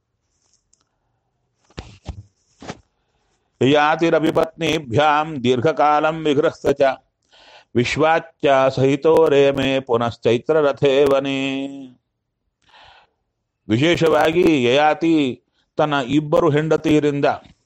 ಯಯಾತಿರಭಿಪತ್ನಿಭ್ಯಾಂ ದೀರ್ಘಕಾಲಂ ವಿಗ್ರಸ್ತ ಚ ವಿಶ್ವಾಚ್ಯ ಸಹಿತೋ ರೇಮೆ ಪುನಶ್ಚೈತ್ರ ರಥೇವನೇ ವಿಶೇಷವಾಗಿ ಯಯಾತಿ ತನ್ನ ಇಬ್ಬರು ಹೆಂಡತಿಯರಿಂದ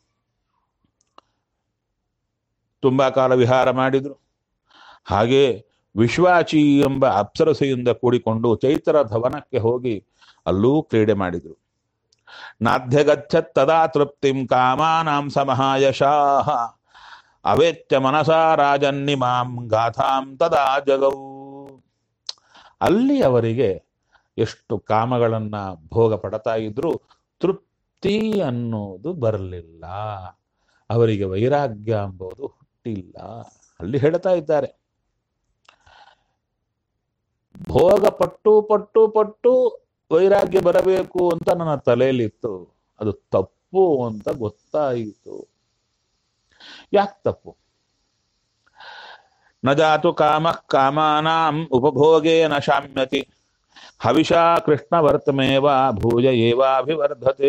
ತುಂಬಾ ಕಾಲ ವಿಹಾರ ಮಾಡಿದ್ರು ಹಾಗೆ ವಿಶ್ವಾಚಿ ಎಂಬ ಅಪ್ಸರಸೆಯಿಂದ ಕೂಡಿಕೊಂಡು ಚೈತ್ರ ಧವನಕ್ಕೆ ಹೋಗಿ ಅಲ್ಲೂ ಕ್ರೀಡೆ ಮಾಡಿದ್ರು ನಾಧ್ಯಗಚ್ಚತ್ ತದಾ ತೃಪ್ತಿಂ ಕಾಮಾನಾಂ ಸಮಹಾಯಶಾಹ ಅವೇತ್ಯ ಮನಸಾ ರಾಜನ್ನಿಮಾಂ ಗಾಥಾಂ ತದಾ ಜಗೌ ಅಲ್ಲಿ ಅವರಿಗೆ ಎಷ್ಟು ಕಾಮಗಳನ್ನ ಭೋಗ ಪಡ್ತಾ ಇದ್ರು ತೃಪ್ತಿ ಅನ್ನೋದು ಬರಲಿಲ್ಲ ಅವರಿಗೆ ವೈರಾಗ್ಯ ಎಂಬುದು ಹುಟ್ಟಿಲ್ಲ ಅಲ್ಲಿ ಹೇಳ್ತಾ ಇದ್ದಾರೆ ಭೋಗ ಪಟ್ಟು ಪಟ್ಟು ಪಟ್ಟು ವೈರಾಗ್ಯ ಬರಬೇಕು ಅಂತ ನನ್ನ ತಲೆಯಲ್ಲಿತ್ತು ಅದು ತಪ್ಪು ಅಂತ ಗೊತ್ತಾಯಿತು ಯಾಕೆ ತಪ್ಪು ನ ಜಾತು ಕಾಮ ಕಾಮಾನಾಂ ಉಪಭೋಗೇ ನ ಶಾಮ್ಯತಿ ಹವಿಷಾ ಕೃಷ್ಣ ವರ್ತಮೇವ ಭೂಜ ಏವಾಭಿವರ್ಧತೆ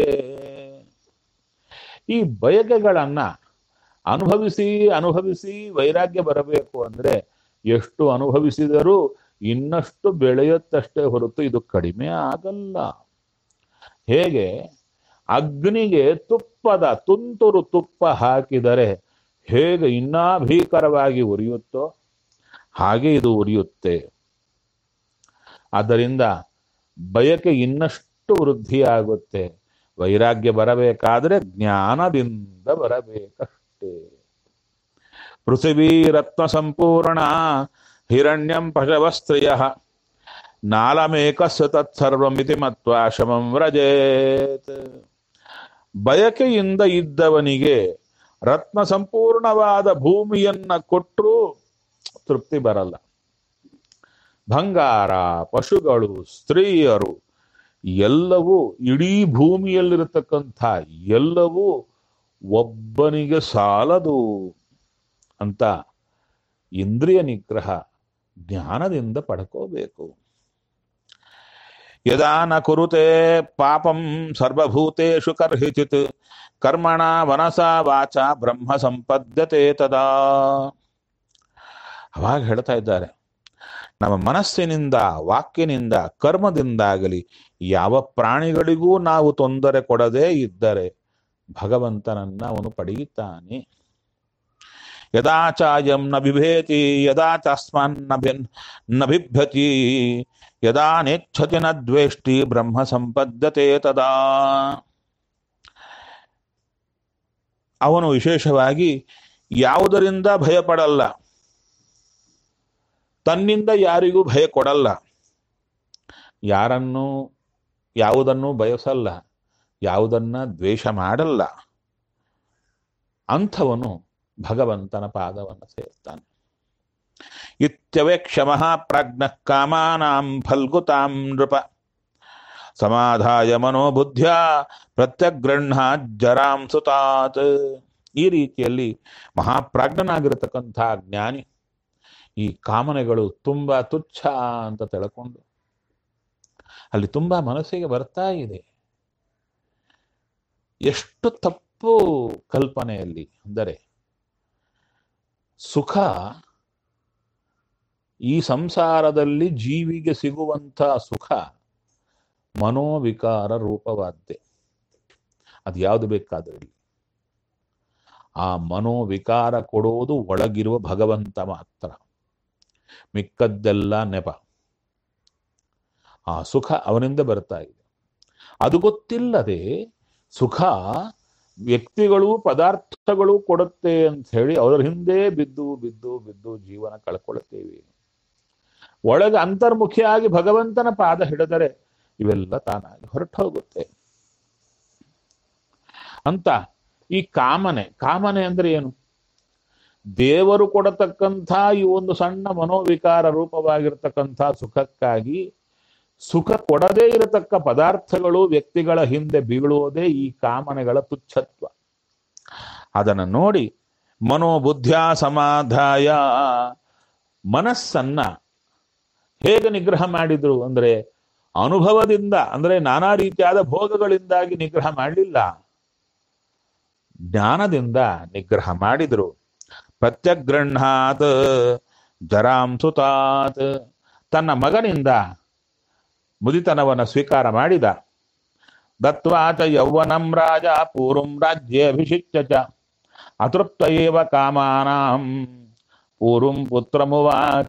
ಈ ಬಯಕೆಗಳನ್ನ ಅನುಭವಿಸಿ ಅನುಭವಿಸಿ ವೈರಾಗ್ಯ ಬರಬೇಕು ಅಂದ್ರೆ ಎಷ್ಟು ಅನುಭವಿಸಿದರೂ ಇನ್ನಷ್ಟು ಬೆಳೆಯುತ್ತಷ್ಟೇ ಹೊರತು ಇದು ಕಡಿಮೆ ಆಗಲ್ಲ ಹೇಗೆ ಅಗ್ನಿಗೆ ತುಪ್ಪದ ತುಂತುರು ತುಪ್ಪ ಹಾಕಿದರೆ ಹೇಗೆ ಇನ್ನೂ ಭೀಕರವಾಗಿ ಉರಿಯುತ್ತೋ ಹಾಗೆ ಇದು ಉರಿಯುತ್ತೆ ಆದ್ದರಿಂದ ಬಯಕೆ ಇನ್ನಷ್ಟು ವೃದ್ಧಿಯಾಗುತ್ತೆ ವೈರಾಗ್ಯ ಬರಬೇಕಾದ್ರೆ ಜ್ಞಾನದಿಂದ ಬರಬೇಕಷ್ಟೇ ಪೃಥಿವೀ ರತ್ನ ಸಂಪೂರ್ಣ ಹಿರಣ್ಯಂ ಪಶವಸ್ತ್ರಿಯ ನಾಲಮೇಕಸ್ಯ ತತ್ಸರ್ವಮಿತಿ ಮತ್ವಾ ಶಮಂ ವ್ರಜೇತ್ ಬಯಕೆಯಿಂದ ಇದ್ದವನಿಗೆ ರತ್ನ ಸಂಪೂರ್ಣವಾದ ಭೂಮಿಯನ್ನ ಕೊಟ್ಟರೂ ತೃಪ್ತಿ ಬರಲ್ಲ ಬಂಗಾರ ಪಶುಗಳು ಸ್ತ್ರೀಯರು ಎಲ್ಲವೂ ಇಡೀ ಭೂಮಿಯಲ್ಲಿರತಕ್ಕಂಥ ಎಲ್ಲವೂ ಒಬ್ಬನಿಗೆ ಸಾಲದು ಅಂತ ಇಂದ್ರಿಯ ನಿಗ್ರಹ ಜ್ಞಾನದಿಂದ ಪಡ್ಕೋಬೇಕು ಯದಾ ನ ಕುರುತೆ ಪಾಪಂ ಸರ್ವಭೂತೇಷು ಕರ್ಹಿಚಿತ್ ಕರ್ಮಣ ಮನಸಾ ವಾಚ ಬ್ರಹ್ಮ ಸಂಪದ್ಯತೆ ತದಾ ಅವಾಗ ಹೇಳ್ತಾ ಇದ್ದಾರೆ ನಮ್ಮ ಮನಸ್ಸಿನಿಂದ ವಾಕ್ಯನಿಂದ ಕರ್ಮದಿಂದಾಗಲಿ ಯಾವ ಪ್ರಾಣಿಗಳಿಗೂ ನಾವು ತೊಂದರೆ ಕೊಡದೇ ಇದ್ದರೆ ಭಗವಂತನನ್ನ ಅವನು ಪಡೆಯುತ್ತಾನೆ ಯದಾ ಚಾಯಂ ನ ಬಿಭೇತಿ ಯದಾ ಚಾಸ್ಮಾನ್ ನ ಭಿನ್- ನ ಬಿಭ್ಯತಿ ಯದಾ ನೆಚ್ಛತಿ ನ ದ್ವೇಷ್ಟಿ ಬ್ರಹ್ಮ ಸಂಪದ್ಯತೆ ತದಾ ಅವನು ವಿಶೇಷವಾಗಿ ಯಾವುದರಿಂದ ಭಯಪಡಲ್ಲ ತನ್ನಿಂದ ಯಾರಿಗೂ ಭಯ ಕೊಡಲ್ಲ ಯಾರನ್ನು ಯಾವುದನ್ನು ಬಯಸಲ್ಲ ಯಾವುದನ್ನ ದ್ವೇಷ ಮಾಡಲ್ಲ ಅಂಥವನು ಭಗವಂತನ ಪಾದವನ್ನು ಸೇರ್ತಾನೆ ಇತ್ಯವೇಕ್ಷ ಮಹಾಪ್ರಾಜ್ಞ ಕಾಮಾನಾಂ ಫಲ್ಗುತಾಂ ನೃಪ ಸಮಾಧಾಯ ಮನೋಬುದ್ಧ್ಯ ಪ್ರತ್ಯಗೃಹ್ಣಾತ್ ಜರಾಂ ಸುತಾತ್ ಈ ರೀತಿಯಲ್ಲಿ ಮಹಾಪ್ರಾಜ್ಞನಾಗಿರತಕ್ಕಂಥ ಜ್ಞಾನಿ ಈ ಕಾಮನೆಗಳು ತುಂಬಾ ತುಚ್ಛ ಅಂತ ತಿಳ್ಕೊಂಡು ಅಲ್ಲಿ ತುಂಬಾ ಮನಸ್ಸಿಗೆ ಬರ್ತಾ ಇದೆ ಎಷ್ಟು ತಪ್ಪು ಕಲ್ಪನೆಯಲ್ಲಿ ಅಂದರೆ ಸುಖ ಈ ಸಂಸಾರದಲ್ಲಿ ಜೀವಿಗೆ ಸಿಗುವಂಥ ಸುಖ ಮನೋವಿಕಾರ ರೂಪವಾದ್ದೆ ಅದು ಯಾವುದು ಬೇಕಾದರೂ ಆ ಮನೋವಿಕಾರ ಕೊಡೋದು ಒಳಗಿರುವ ಭಗವಂತ ಮಾತ್ರ ಮಿಕ್ಕದ್ದೆಲ್ಲ ನೆಪ ಆ ಸುಖ ಅವನಿಂದ ಬರ್ತಾ ಇದೆ ಅದು ಗೊತ್ತಿಲ್ಲದೆ ಸುಖ ವ್ಯಕ್ತಿಗಳು ಪದಾರ್ಥಗಳು ಕೊಡುತ್ತೆ ಅಂತ ಹೇಳಿ ಅವರ ಹಿಂದೆ ಬಿದ್ದು ಬಿದ್ದು ಬಿದ್ದು ಜೀವನ ಕಳ್ಕೊಳ್ಳುತ್ತೇವೆ ಒಳಗೆ ಅಂತರ್ಮುಖಿಯಾಗಿ ಭಗವಂತನ ಪಾದ ಹಿಡಿದರೆ ಇವೆಲ್ಲ ತಾನಾಗಿ ಹೊರಟು ಹೋಗುತ್ತೆ ಅಂತ ಈ ಕಾಮನೆ ಕಾಮನೆ ಅಂದ್ರೆ ಏನು ದೇವರು ಕೊಡತಕ್ಕಂಥ ಈ ಒಂದು ಸಣ್ಣ ಮನೋವಿಕಾರ ರೂಪವಾಗಿರ್ತಕ್ಕಂಥ ಸುಖಕ್ಕಾಗಿ ಸುಖ ಕೊಡದೇ ಇರತಕ್ಕ ಪದಾರ್ಥಗಳು ವ್ಯಕ್ತಿಗಳ ಹಿಂದೆ ಬೀಳುವುದೇ ಈ ಕಾಮನೆಗಳ ತುಚ್ಛತ್ವ ಅದನ್ನು ನೋಡಿ ಮನೋಬುದ್ಧ್ಯ ಸಮಾಧಾಯ ಮನಸ್ಸನ್ನ ಹೇಗೆ ನಿಗ್ರಹ ಮಾಡಿದ್ರು ಅಂದ್ರೆ ಅನುಭವದಿಂದ ಅಂದ್ರೆ ನಾನಾ ರೀತಿಯಾದ ಭೋಗಗಳಿಂದಾಗಿ ನಿಗ್ರಹ ಮಾಡಲಿಲ್ಲ ಜ್ಞಾನದಿಂದ ನಿಗ್ರಹ ಮಾಡಿದ್ರು ಪ್ರತ್ಯಗ್ರಹ್ಣಾತ್ ಜರಾಂ ಸುತಾತ್ ತನ್ನ ಮಗನಿಂದ ಮುದಿತನವನ್ನು ಸ್ವೀಕಾರ ಮಾಡಿದ ದತ್ವಾಚ ಯೌವನಂ ರಾಜ ಪೂರ್ವಂ ರಾಜ್ಯ ಅಭಿಷಿಚ್ಯ ಚ ಅತೃಪ್ತ ಏವ ಕಾಮಾನಾಂ ಪೂರ್ವಂ ಪುತ್ರಮುವಾಚ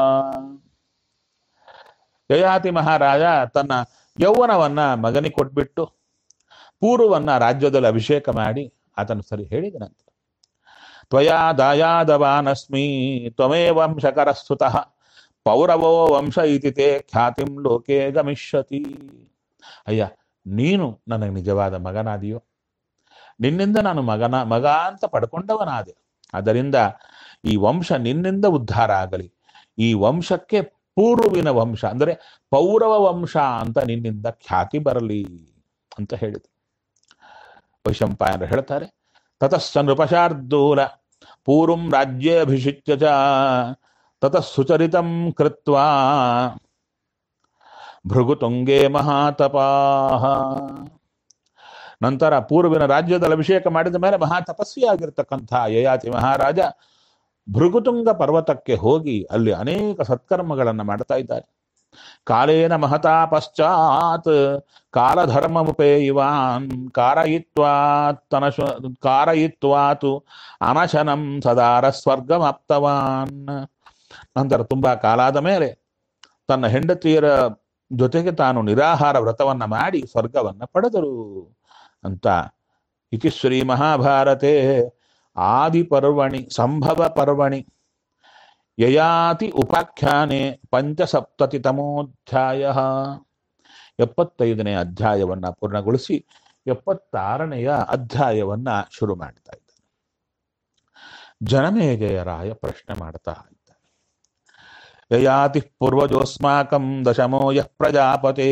ಯಯಾತಿ ಮಹಾರಾಜ ತನ್ನ ಯೌವನವನ್ನ ಮಗನಿಗೆ ಕೊಟ್ಬಿಟ್ಟು ಪೂರ್ವವನ್ನ ರಾಜ್ಯದಲ್ಲಿ ಅಭಿಷೇಕ ಮಾಡಿ ಆತನು ಸರಿ ಹೇಳಿದನಂತೆ ತ್ವಯಾ ದಾಯಾದವಾನಸ್ಮಿ ತ್ವಮೇ ವಂಶಕರಸ್ತುತಃ ಪೌರವೋ ವಂಶ ಇತಿ ತೇ ಖ್ಯಾತಿಂ ಲೋಕೆ ಗಮಿಷ್ಯತಿ ಅಯ್ಯ ನೀನು ನನಗೆ ನಿಜವಾದ ಮಗನಾದಿಯೋ ನಿನ್ನಿಂದ ನಾನು ಮಗನ ಮಗ ಅಂತ ಪಡ್ಕೊಂಡವನಾದೆ ಅದರಿಂದ ಈ ವಂಶ ನಿನ್ನಿಂದ ಉದ್ಧಾರ ಆಗಲಿ ಈ ವಂಶಕ್ಕೆ ಪೂರ್ವಿನ ವಂಶ ಅಂದರೆ ಪೌರವ ವಂಶ ಅಂತ ನಿನ್ನಿಂದ ಖ್ಯಾತಿ ಬರಲಿ ಅಂತ ಹೇಳಿದರು ವೈಶಂಪಾಯನರು ಹೇಳ್ತಾರೆ ತತಶ್ಚ ನೃಪಶಾರ್ದೂಲ ಪೂರ್ವಂ ರಾಜ್ಯಾಭಿಷಿಚ್ಯ ಚ ತತಃ ಸುಚರಿತಂ ಕೃತ್ವಾ ಭೃಗುತುಂಗೆ ಮಹಾತಪಾಹ ನಂತರ ಪೂರ್ವಿನ ರಾಜ್ಯದಲ್ಲಿ ಅಭಿಷೇಕ ಮಾಡಿದ ಮೇಲೆ ಮಹಾ ತಪಸ್ವಿಯಾಗಿರ್ತಕ್ಕಂಥ ಯಯಾತಿ ಮಹಾರಾಜ ಭೃಗುತುಂಗ ಪರ್ವತಕ್ಕೆ ಹೋಗಿ ಅಲ್ಲಿ ಅನೇಕ ಸತ್ಕರ್ಮಗಳನ್ನು ಮಾಡ್ತಾ ಇದ್ದಾರೆ ಕಾಲೇನ ಮಹತಾ ಪಶ್ಚಾತ್ ಕಾಲಧರ್ಮಮುಪೇಯಿವಾನ್ ಕಾರಯಿತ್ವಾತ್ತನಶ ಕಾರಯಿತ್ವಾತು ಅನಶನಂ ಸದಾರ ಸ್ವರ್ಗಮಾಪ್ತವಾನ್ ನಂತರ ತುಂಬಾ ಕಾಲಾದ ಮೇಲೆ ತನ್ನ ಹೆಂಡತಿಯರ ಜೊತೆಗೆ ತಾನು ನಿರಾಹಾರ ವ್ರತವನ್ನ ಮಾಡಿ ಸ್ವರ್ಗವನ್ನ ಪಡೆದರು ಅಂತ ಇತಿ ಶ್ರೀ ಮಹಾಭಾರತೆ ಆದಿಪರ್ವಣಿ ಸಂಭವ ಪರ್ವಣಿ ಯಯಾತಿ ಉಪಾಖ್ಯಾನೆ ಪಂಚಸಪ್ತತಿತಮೋಧ್ಯಾಯ ಎಪ್ಪತ್ತೈದನೇ ಅಧ್ಯಾಯವನ್ನ ಪೂರ್ಣಗೊಳಿಸಿ ಎಪ್ಪತ್ತಾರನೆಯ ಅಧ್ಯಾಯವನ್ನ ಶುರು ಮಾಡ್ತಾ ಇದ್ದಾನೆ ಜನಮೇಜಯರಾಯ ಪ್ರಶ್ನೆ ಮಾಡ್ತಾ ಇದ್ದಾನೆ ಯಯಾತಿ ಪೂರ್ವಜೋಸ್ಮಾಕಂ ದಶಮೋ ಯಃ ಪ್ರಜಾಪತೆ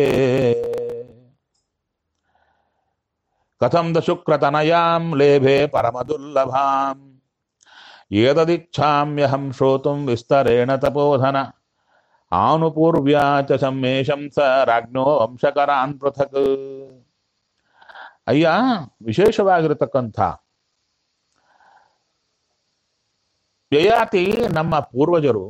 ಕಥಂ ದಶುಕ್ರತನಯಾಂ ಲೇಭೆ ಪರಮದುರ್ಲಭಾಂ ಏತದಿಚ್ಛಾಮ್ಯಹಂ ಶ್ರೋತುಂ ವಿಸ್ತರೇಣ ತಪೋಧನ ಆನುಪೂರ್ವ್ಯಾ ಚ ಸಮ್ಮೇಶಂ ಸ ರಾಜ್ಞೋ ವಂಶಕರಾನ್ ಪೃಥಕ್ ಅಯ್ಯ ವಿಶೇಷವಾಗಿರತಕ್ಕಂಥ ಯಯಾತಿ ನಮ್ಮ ಪೂರ್ವಜರು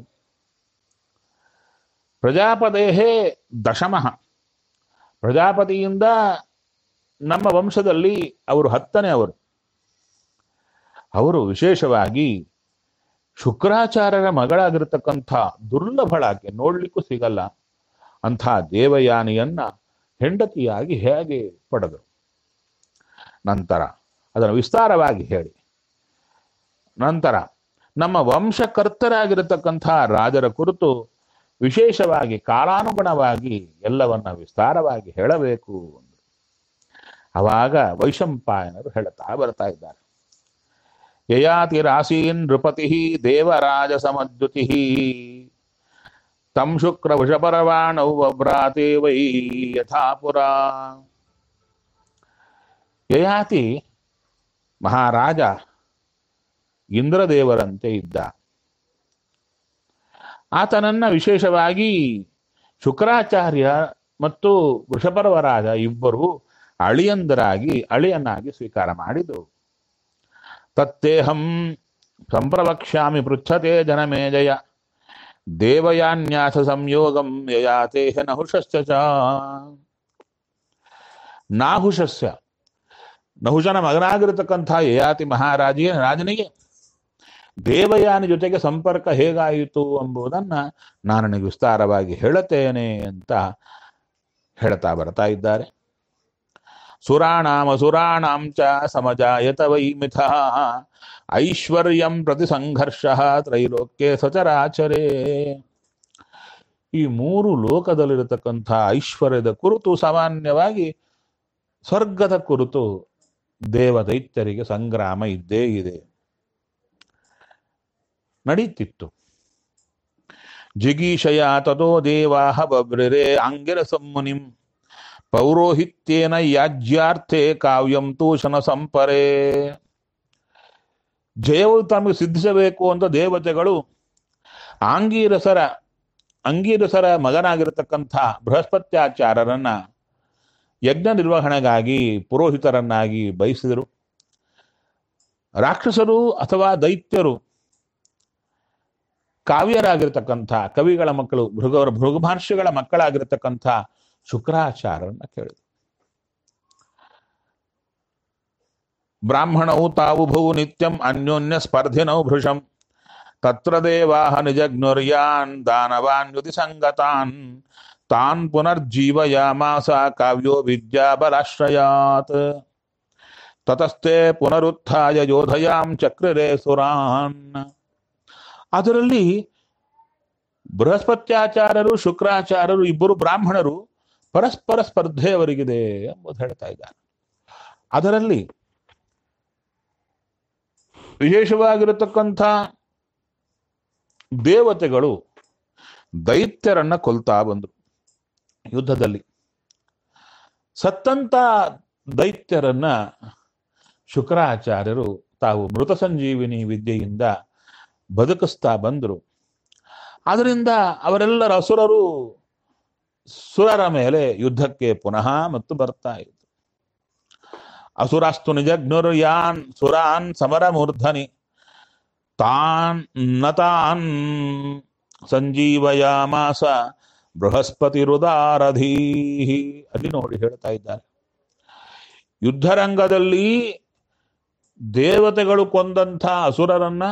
ಪ್ರಜಾಪದೇಹೇ ದಶಮಃ ಪ್ರಜಾಪತಿಯಿಂದ ನಮ್ಮ ವಂಶದಲ್ಲಿ ಅವರು ಹತ್ತನೇ ಅವರು ಅವರು ವಿಶೇಷವಾಗಿ ಶುಕ್ರಾಚಾರ್ಯರ ಮಗಳಾಗಿರ್ತಕ್ಕಂಥ ದುರ್ಲಭಳಾಗಿ ನೋಡ್ಲಿಕ್ಕೂ ಸಿಗಲ್ಲ ಅಂಥ ದೇವಯಾನಿಯನ್ನ ಹೆಂಡತಿಯಾಗಿ ಹೇಗೆ ಪಡೆದರು ನಂತರ ಅದನ್ನು ವಿಸ್ತಾರವಾಗಿ ಹೇಳಿ ನಂತರ ನಮ್ಮ ವಂಶಕರ್ತರಾಗಿರತಕ್ಕಂಥ ರಾಜರ ಕುರಿತು ವಿಶೇಷವಾಗಿ ಕಾಲಾನುಗುಣವಾಗಿ ಎಲ್ಲವನ್ನ ವಿಸ್ತಾರವಾಗಿ ಹೇಳಬೇಕು ಅವಾಗ ವೈಶಂಪಾಯನರು ಹೇಳ್ತಾ ಬರ್ತಾ ಇದ್ದಾರೆ ಯಯಾತಿರಾಸೀನ್ ನೃಪತಿ ದೇವರಾಜ ಸಮದ್ಯುತಿ ತಂ ಶುಕ್ರ ವೃಷಪರವಾಣೌ ವ್ರಾತೆ ವೈ ಯಥಾಪುರ ಯಯಾತಿ ಮಹಾರಾಜ ಇಂದ್ರದೇವರಂತೆ ಇದ್ದ ಆತನನ್ನ ವಿಶೇಷವಾಗಿ ಶುಕ್ರಾಚಾರ್ಯ ಮತ್ತು ವೃಷಪರ್ವರಾಜ ಇಬ್ಬರು ಅಳಿಯಂದರಾಗಿ ಅಳಿಯನ್ನಾಗಿ ಸ್ವೀಕಾರ ಮಾಡಿದರು ತತ್ತೇಹಂ ಸಂಪ್ರವಕ್ಷ್ಯಾಮಿ ಪೃಚ್ಛತೆ ಜನಮೇಜಯ ದೇವಯಾನ್ಯಾಸ ಸಂಯೋಗಂ ಯಯಾತೇಹ ನಹುಷಶ್ಚ ಚ. ನಾಹುಷಸ್ಯ ನಹುಷನ ಮಗನಾಗಿರತಕ್ಕಂಥ ಯಯಾತಿ ಮಹಾರಾಜಿಯ ರಾಜನಿಗೆ ದೇವಯಾನಿ ಜೊತೆಗೆ ಸಂಪರ್ಕ ಹೇಗಾಯಿತು ಎಂಬುದನ್ನ ನಾನು ನಿನಗೆ ವಿಸ್ತಾರವಾಗಿ ಹೇಳುತ್ತೇನೆ ಅಂತ ಹೇಳ್ತಾ ಬರ್ತಾ ಇದ್ದಾರೆ ಸುರಾಣಾಮ ಸುರಾಣಾಂ ಚ ಸಮಜಾಯತ ವೈ ಮಿಥ ಐಶ್ವರ್ಯಂ ಪ್ರತಿ ಸಂಘರ್ಷ ತ್ರೈಲೋಕ್ಯ ಸಚರಾಚರೇ ಈ ಮೂರು ಲೋಕದಲ್ಲಿರತಕ್ಕಂಥ ಐಶ್ವರ್ಯದ ಕುರಿತು ಸಾಮಾನ್ಯವಾಗಿ ಸ್ವರ್ಗದ ಕುರಿತು ದೇವದೈತ್ಯರಿಗೆ ಸಂಗ್ರಾಮ ಇದ್ದೇ ಇದೆ ನಡೀತಿತ್ತು ಜಿಗೀಷಯ ತಥೋ ದೇವಾಹ ಬಬ್ರಿರೆ ಆಂಗಿರಸಂ ಮುನಿಂ ಪೌರೋಹಿತ್ಯೇನ ಯಾಜ್ಯಾರ್ಥೆ ಕಾವ್ಯಂ ತೂಷಣ ಸಂಪರೆ ಜಯವು ತಮಗೆ ಸಿದ್ಧಿಸಬೇಕು ಅಂತ ದೇವತೆಗಳು ಆಂಗೀರಸರ ಅಂಗೀರಸರ ಮಗನಾಗಿರತಕ್ಕಂಥ ಬೃಹಸ್ಪತ್ಯಾಚಾರ್ಯರನ್ನ ಯಜ್ಞ ನಿರ್ವಹಣೆಗಾಗಿ ಪುರೋಹಿತರನ್ನಾಗಿ ಬಯಸಿದರು ರಾಕ್ಷಸರು ಅಥವಾ ದೈತ್ಯರು ಕಾವ್ಯರಾಗಿರ್ತಕ್ಕಂಥ ಕವಿಗಳ ಮಕ್ಕಳು ಭೃಗ ಭೃಗು ಮಹರ್ಷಿಗಳ ಮಕ್ಕಳಾಗಿರ್ತಕ್ಕಂಥ ಶುಕ್ರಾಚಾರ್ಯರನ್ನ ಕೇಳಿದರು ಬ್ರಾಹ್ಮಣವು ತಾವು ಭೂ ನಿತ್ಯಂ ಅನ್ಯೋನ್ಯ ಸ್ಪರ್ಧಿನೌ ಭೃಶಂ ತತ್ರ ದೇವಾಹ ನಿಜಜ್ಞುರ್ಯಾನ್ ದಾನವಾನ್ ಸಂಗತಾನ್ ತಾನ್ ಪುನರ್ಜೀವಯಾಮಾಸ ಕಾವ್ಯೋ ವಿದ್ಯಾಬಲಾಶ್ರಯಾತ್ ತತಸ್ಥೆ ಪುನರುತ್ಥಾಯ ಯೋಧಯಾಂ ಚಕ್ರರೇ ಸುರಾನ್ ಅದರಲ್ಲಿ ಬೃಹಸ್ಪತ್ಯಾಚಾರ್ಯರು ಶುಕ್ರಾಚಾರ್ಯರು ಇಬ್ಬರು ಬ್ರಾಹ್ಮಣರು ಪರಸ್ಪರ ಸ್ಪರ್ಧೆ ಅವರಿಗಿದೆ ಎಂಬುದು ಹೇಳ್ತಾ ಇದ್ದಾರೆ ಅದರಲ್ಲಿ ವಿಶೇಷವಾಗಿರತಕ್ಕಂಥ ದೇವತೆಗಳು ದೈತ್ಯರನ್ನ ಕೊಲ್ತಾ ಬಂದರು ಯುದ್ಧದಲ್ಲಿ ಸತ್ತಂತ ದೈತ್ಯರನ್ನ ಶುಕ್ರಾಚಾರ್ಯರು ತಾವು ಮೃತ ಸಂಜೀವಿನಿ ವಿದ್ಯೆಯಿಂದ ಬದುಕಿಸ್ತಾ ಬಂದರು ಅದರಿಂದ ಅವರೆಲ್ಲರ ಅಸುರರು ಸುರರ ಮೇಲೆ ಯುದ್ಧಕ್ಕೆ ಪುನಃ ಮತ್ತು ಬರ್ತಾ ಇತ್ತು ಅಸುರಾಸ್ತು ನಿಜಜ್ಞುರ್ ಯಾನ್ ಸುರಾನ್ ಸಮರ ಮೂರ್ಧನಿ ತಾನ್ ನತಾನ್ ಸಂಜೀವಯಾಮಾಸ ಬೃಹಸ್ಪತಿ ರುದಾರಧೀ ಅಲ್ಲಿ ನೋಡಿ ಹೇಳ್ತಾ ಇದ್ದಾರೆ ಯುದ್ಧರಂಗದಲ್ಲಿ ದೇವತೆಗಳು ಕೊಂದಂಥ ಅಸುರರನ್ನ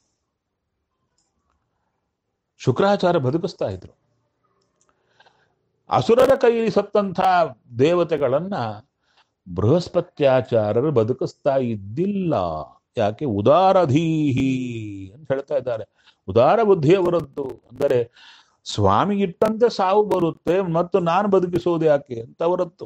ಶುಕ್ರಾಚಾರ್ಯ ಬದುಕಿಸ್ತಾ ಇದ್ರು ಅಸುರರ ಕೈಯಲ್ಲಿ ಸತ್ತಂಥ ದೇವತೆಗಳನ್ನ ಬೃಹಸ್ಪತ್ಯಾಚಾರ್ಯರು ಬದುಕಿಸ್ತಾ ಇದ್ದಿಲ್ಲ ಯಾಕೆ ಉದಾರಧೀಹಿ ಅಂತ ಹೇಳ್ತಾ ಇದ್ದಾರೆ ಉದಾರ ಬುದ್ಧಿಯವರದ್ದು ಅಂದರೆ ಸ್ವಾಮಿ ಇಟ್ಟಂತೆ ಸಾವು ಬರುತ್ತೆ ಮತ್ತು ನಾನು ಬದುಕಿಸೋದು ಯಾಕೆ ಅಂತ ಅವರದ್ದು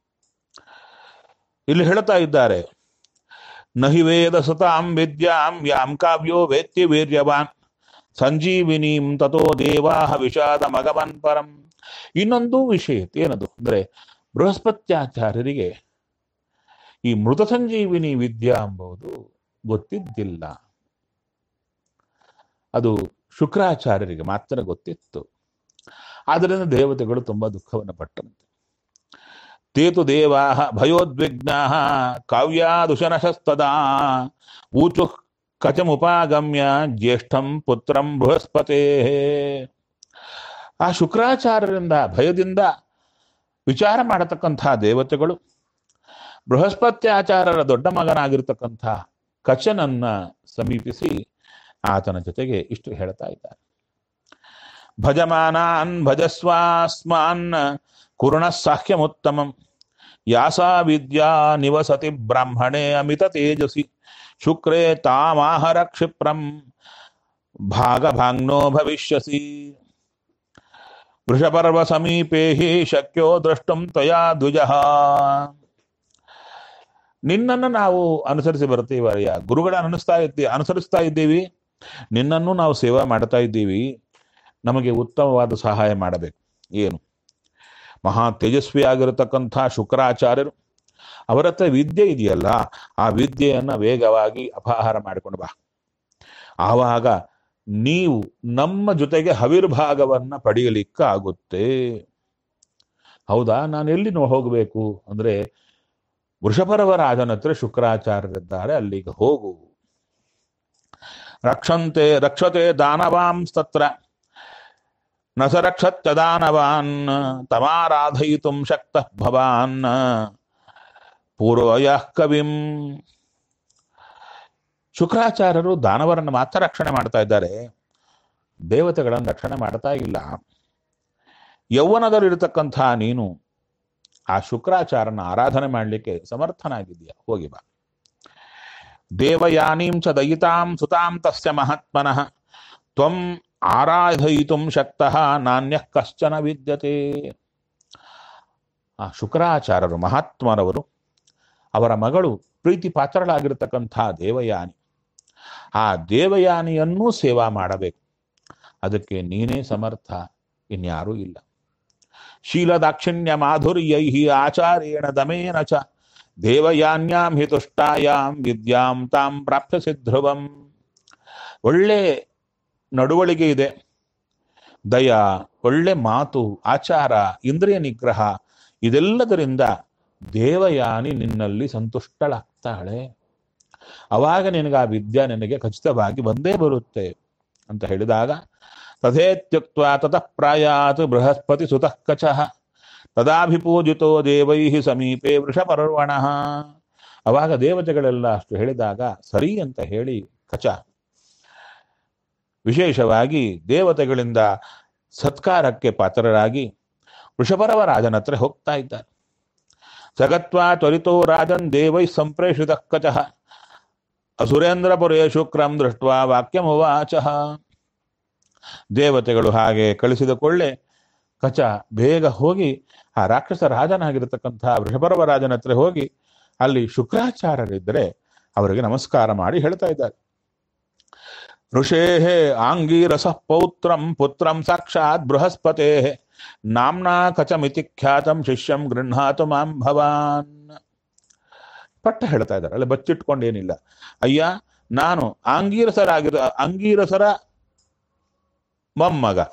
ಇಲ್ಲಿ ಹೇಳ್ತಾ ಇದ್ದಾರೆ ನಹಿ ವೇದ ಸತಾಂ ವಿದ್ಯಾಂ ಯಾಂ ಕಾವ್ಯೋ ವೇತ್ಯ ವೀರ್ಯವಾನ್ ಸಂಜೀವಿನೀಂ ತಥೋ ದೇವಾಹ ವಿಷಾದ ಮಗವನ್ ಪರಂ ಇನ್ನೊಂದು ವಿಷಯ ಏನದು ಅಂದ್ರೆ ಬೃಹಸ್ಪತ್ಯಾಚಾರ್ಯರಿಗೆ ಈ ಮೃತ ಸಂಜೀವಿನಿ ವಿದ್ಯಾ ಎಂಬುದು ಗೊತ್ತಿದ್ದಿಲ್ಲ ಅದು ಶುಕ್ರಾಚಾರ್ಯರಿಗೆ ಮಾತ್ರ ಗೊತ್ತಿತ್ತು ಆದ್ದರಿಂದ ದೇವತೆಗಳು ತುಂಬಾ ದುಃಖವನ್ನು ಪಟ್ಟಂತೆ ತೇತು ದೇವಾ ಭಯೋದ್ವಿಗ್ನಾ ಕಾವ್ಯಾದುಶನಶಸ್ತದಾ ಊಚು ಕಚಮುಪಾಗಮ್ಯ ಜ್ಯೇಷ್ಠಂ ಪುತ್ರಂ ಬೃಹಸ್ಪತೇ ಆ ಶುಕ್ರಾಚಾರ್ಯರಿಂದ ಭಯದಿಂದ ವಿಚಾರ ಮಾಡತಕ್ಕಂಥ ದೇವತೆಗಳು ಬೃಹಸ್ಪತ್ಯಾಚಾರ್ಯರ ದೊಡ್ಡ ಮಗನಾಗಿರ್ತಕ್ಕಂಥ ಕಚನನ್ನ ಸಮೀಪಿಸಿ ಆತನ ಜೊತೆಗೆ ಇಷ್ಟು ಹೇಳ್ತಾ ಇದ್ದಾರೆ ಭಜಮಾನಾನ್ ಭಜಸ್ವಾಸ್ಮಾನ್ ಕುರುಣ ಸಾಖ್ಯಮುತ್ತಮಂ ಯಾಸಾ ವಿದ್ಯಾ ನಿವಸತಿ ಬ್ರಾಹ್ಮಣೇ ಅಮಿತ ತೇಜಸಿ ಶುಕ್ರೇ ತಾಮಾಹರ ಕ್ಷಿಪ್ರಂ ಭಾಗಭಾಗ್ನೋ ಭವಿಷ್ಯಸಿ ವೃಷಪರ್ವ ಸಮೀಪೇ ಹಿ ಶಕ್ಯೋ ದ್ರಷ್ಟುಂ ತ್ವಯಾ ದ್ವಿಜ ನಿನ್ನನ್ನು ನಾವು ಅನುಸರಿಸಿ ಬರ್ತೀವಯ್ಯ ಗುರುಗಳ ಅನುಸ್ತಾ ಇದ್ದೀವಿ ಅನುಸರಿಸ್ತಾ ಇದ್ದೀವಿ ನಿನ್ನನ್ನು ನಾವು ಸೇವಾ ಮಾಡ್ತಾ ಇದ್ದೀವಿ ನಮಗೆ ಉತ್ತಮವಾದ ಸಹಾಯ ಮಾಡಬೇಕು ಏನು ಮಹಾ ತೇಜಸ್ವಿ ಆಗಿರತಕ್ಕಂಥ ಶುಕ್ರಾಚಾರ್ಯರು ಅವರ ಹತ್ರ ವಿದ್ಯೆ ಇದೆಯಲ್ಲ ಆ ವಿದ್ಯೆಯನ್ನ ವೇಗವಾಗಿ ಅಪಹಾರ ಮಾಡಿಕೊಂಡು ಬಾ ಆವಾಗ ನೀವು ನಮ್ಮ ಜೊತೆಗೆ ಹವಿರ್ಭಾಗವನ್ನ ಪಡೆಯಲಿಕ್ಕಾಗುತ್ತೆ ಹೌದಾ ನಾನು ಎಲ್ಲಿ ನೋ ಹೋಗಬೇಕು ಅಂದ್ರೆ ವೃಷಭರವರಾಜನ ಹತ್ರ ಶುಕ್ರಾಚಾರ್ಯರಿದ್ದಾರೆ ಅಲ್ಲಿಗೆ ಹೋಗು ರಕ್ಷಂತೆ ರಕ್ಷತೆ ದಾನವಾಂಸ್ತತ್ರ ನ ಸ ರಕ್ಷತ್ಯ ದಾನವಾನ್ ತಮಾರಾಧಯಿತುಂ ಶಕ್ತ ಭವಾನ್ ಪೂರ್ವಯ ಕವಿಂ ಶುಕ್ರಾಚಾರ್ಯರು ದಾನವರನ್ನು ಮಾತ್ರ ರಕ್ಷಣೆ ಮಾಡ್ತಾ ಇದ್ದಾರೆ ದೇವತೆಗಳನ್ನು ರಕ್ಷಣೆ ಮಾಡ್ತಾ ಇಲ್ಲ ಯೌವನದಲ್ಲಿರತಕ್ಕಂಥ ನೀನು ಆ ಶುಕ್ರಾಚಾರನ ಆರಾಧನೆ ಮಾಡಲಿಕ್ಕೆ ಸಮರ್ಥನಾಗಿದೆಯಾ ಹೋಗಿ ಬಾ ದೇವಯಾನೀಂ ಚ ದಯಿತಾಂ ಸುತಾಂ ತಸ್ಯ ಮಹಾತ್ಮನಃ ತ್ವಂ ಆರಾಧಯಿತುಂ ಶಕ್ತಃ ನಾಣ್ಯ ಕಶ್ಚನ ವಿದ್ಯತೆ ಆ ಶುಕ್ರಾಚಾರ್ಯರು ಮಹಾತ್ಮರವರು ಅವರ ಮಗಳು ಪ್ರೀತಿ ಪಾತ್ರಳಾಗಿರತಕ್ಕಂಥ ದೇವಯಾನಿ ಆ ದೇವಯಾನಿಯನ್ನೂ ಸೇವಾ ಮಾಡಬೇಕು ಅದಕ್ಕೆ ನೀನೇ ಸಮರ್ಥ ಇನ್ಯಾರೂ ಇಲ್ಲ ಶೀಲದಾಕ್ಷಿಣ್ಯ ಮಾಧುರ್ಯೈ ಆಚಾರ್ಯೇಣ ದಮೇನ ಚ ದೇವಯಾನ್ಯಾಂ ಹಿ ತುಷ್ಟಾಯಾಂ ವಿದ್ಯಾಂ ತಾಂ ಪ್ರಾಪ್ಯ ಧ್ರುವಂ ಒಳ್ಳೆ ನಡವಳಿಕೆ ಇದೆ ದಯ ಒಳ್ಳೆ ಮಾತು ಆಚಾರ ಇಂದ್ರಿಯ ನಿಗ್ರಹ ಇದೆಲ್ಲದರಿಂದ ದೇವಯಾನಿ ನಿನ್ನಲ್ಲಿ ಸಂತುಷ್ಟಳಾಗ್ತಾಳೆ ಅವಾಗ ನಿನಗೆ ಆ ವಿದ್ಯೆ ನಿನಗೆ ಖಚಿತವಾಗಿ ಬಂದೇ ಬರುತ್ತೆ ಅಂತ ಹೇಳಿದಾಗ ತಥೇತ್ಯುಕ್ತ ತತಃ ಪ್ರಾಯಾತ್ ಬೃಹಸ್ಪತಿ ಸುತಃ ಕಚಃ ತದಾಭಿಪೂಜಿತೋ ದೇವೈ ಸಮೀಪೆ ವೃಷಪರ್ವಣ ಅವಾಗ ದೇವತೆಗಳೆಲ್ಲ ಅಷ್ಟು ಹೇಳಿದಾಗ ಸರಿ ಅಂತ ಹೇಳಿ ಕಚ ವಿಶೇಷವಾಗಿ ದೇವತೆಗಳಿಂದ ಸತ್ಕಾರಕ್ಕೆ ಪಾತ್ರರಾಗಿ ವೃಷಪರವ ರಾಜನ ಹತ್ರ ಹೋಗ್ತಾ ಇದ್ದಾರೆ ಸಗತ್ವಾ ತ್ವರಿತೋ ರಾಜನ್ ದೇವೈ ಸಂಪ್ರೇಷಿತ ಕಚಃ ಅಸುರೇಂದ್ರಪುರೇ ಶುಕ್ರಂ ದೃಷ್ಟ ವಾಕ್ಯಮುವಾಚ ದೇವತೆಗಳು ಹಾಗೆ ಕಳಿಸಿದ ಕೊಳ್ಳೆ ಕಚ ಬೇಗ ಹೋಗಿ ಆ ರಾಕ್ಷಸ ರಾಜನಾಗಿರತಕ್ಕಂಥ ವೃಷಭರ್ವ ರಾಜನ ಹತ್ರ ಹೋಗಿ ಅಲ್ಲಿ ಶುಕ್ರಾಚಾರ್ಯರಿದ್ದರೆ ಅವರಿಗೆ ನಮಸ್ಕಾರ ಮಾಡಿ ಹೇಳ್ತಾ ಇದ್ದಾರೆ ಋಷೇ ಆಂಗೀರಸ ಪೌತ್ರಂ ಪುತ್ರಂ ಸಾಕ್ಷಾತ್ ಬೃಹಸ್ಪತೆ ನಾಮ್ನಾ ಕಚಮಿತಿ ಖ್ಯಾತಂ ಶಿಷ್ಯಂ ಗೃಹಾತು ಮಾಂ ಭವಾನ್ ಪಟ್ಟ ಹೇಳ್ತಾ ಇದ್ದಾರೆ ಅಲ್ಲಿ ಬಚ್ಚಿಟ್ಕೊಂಡೇನಿಲ್ಲ ಅಯ್ಯ ನಾನು ಆಂಗೀರಸರಾಗಿರ ಅಂಗೀರಸರ ಮೊಮ್ಮಗ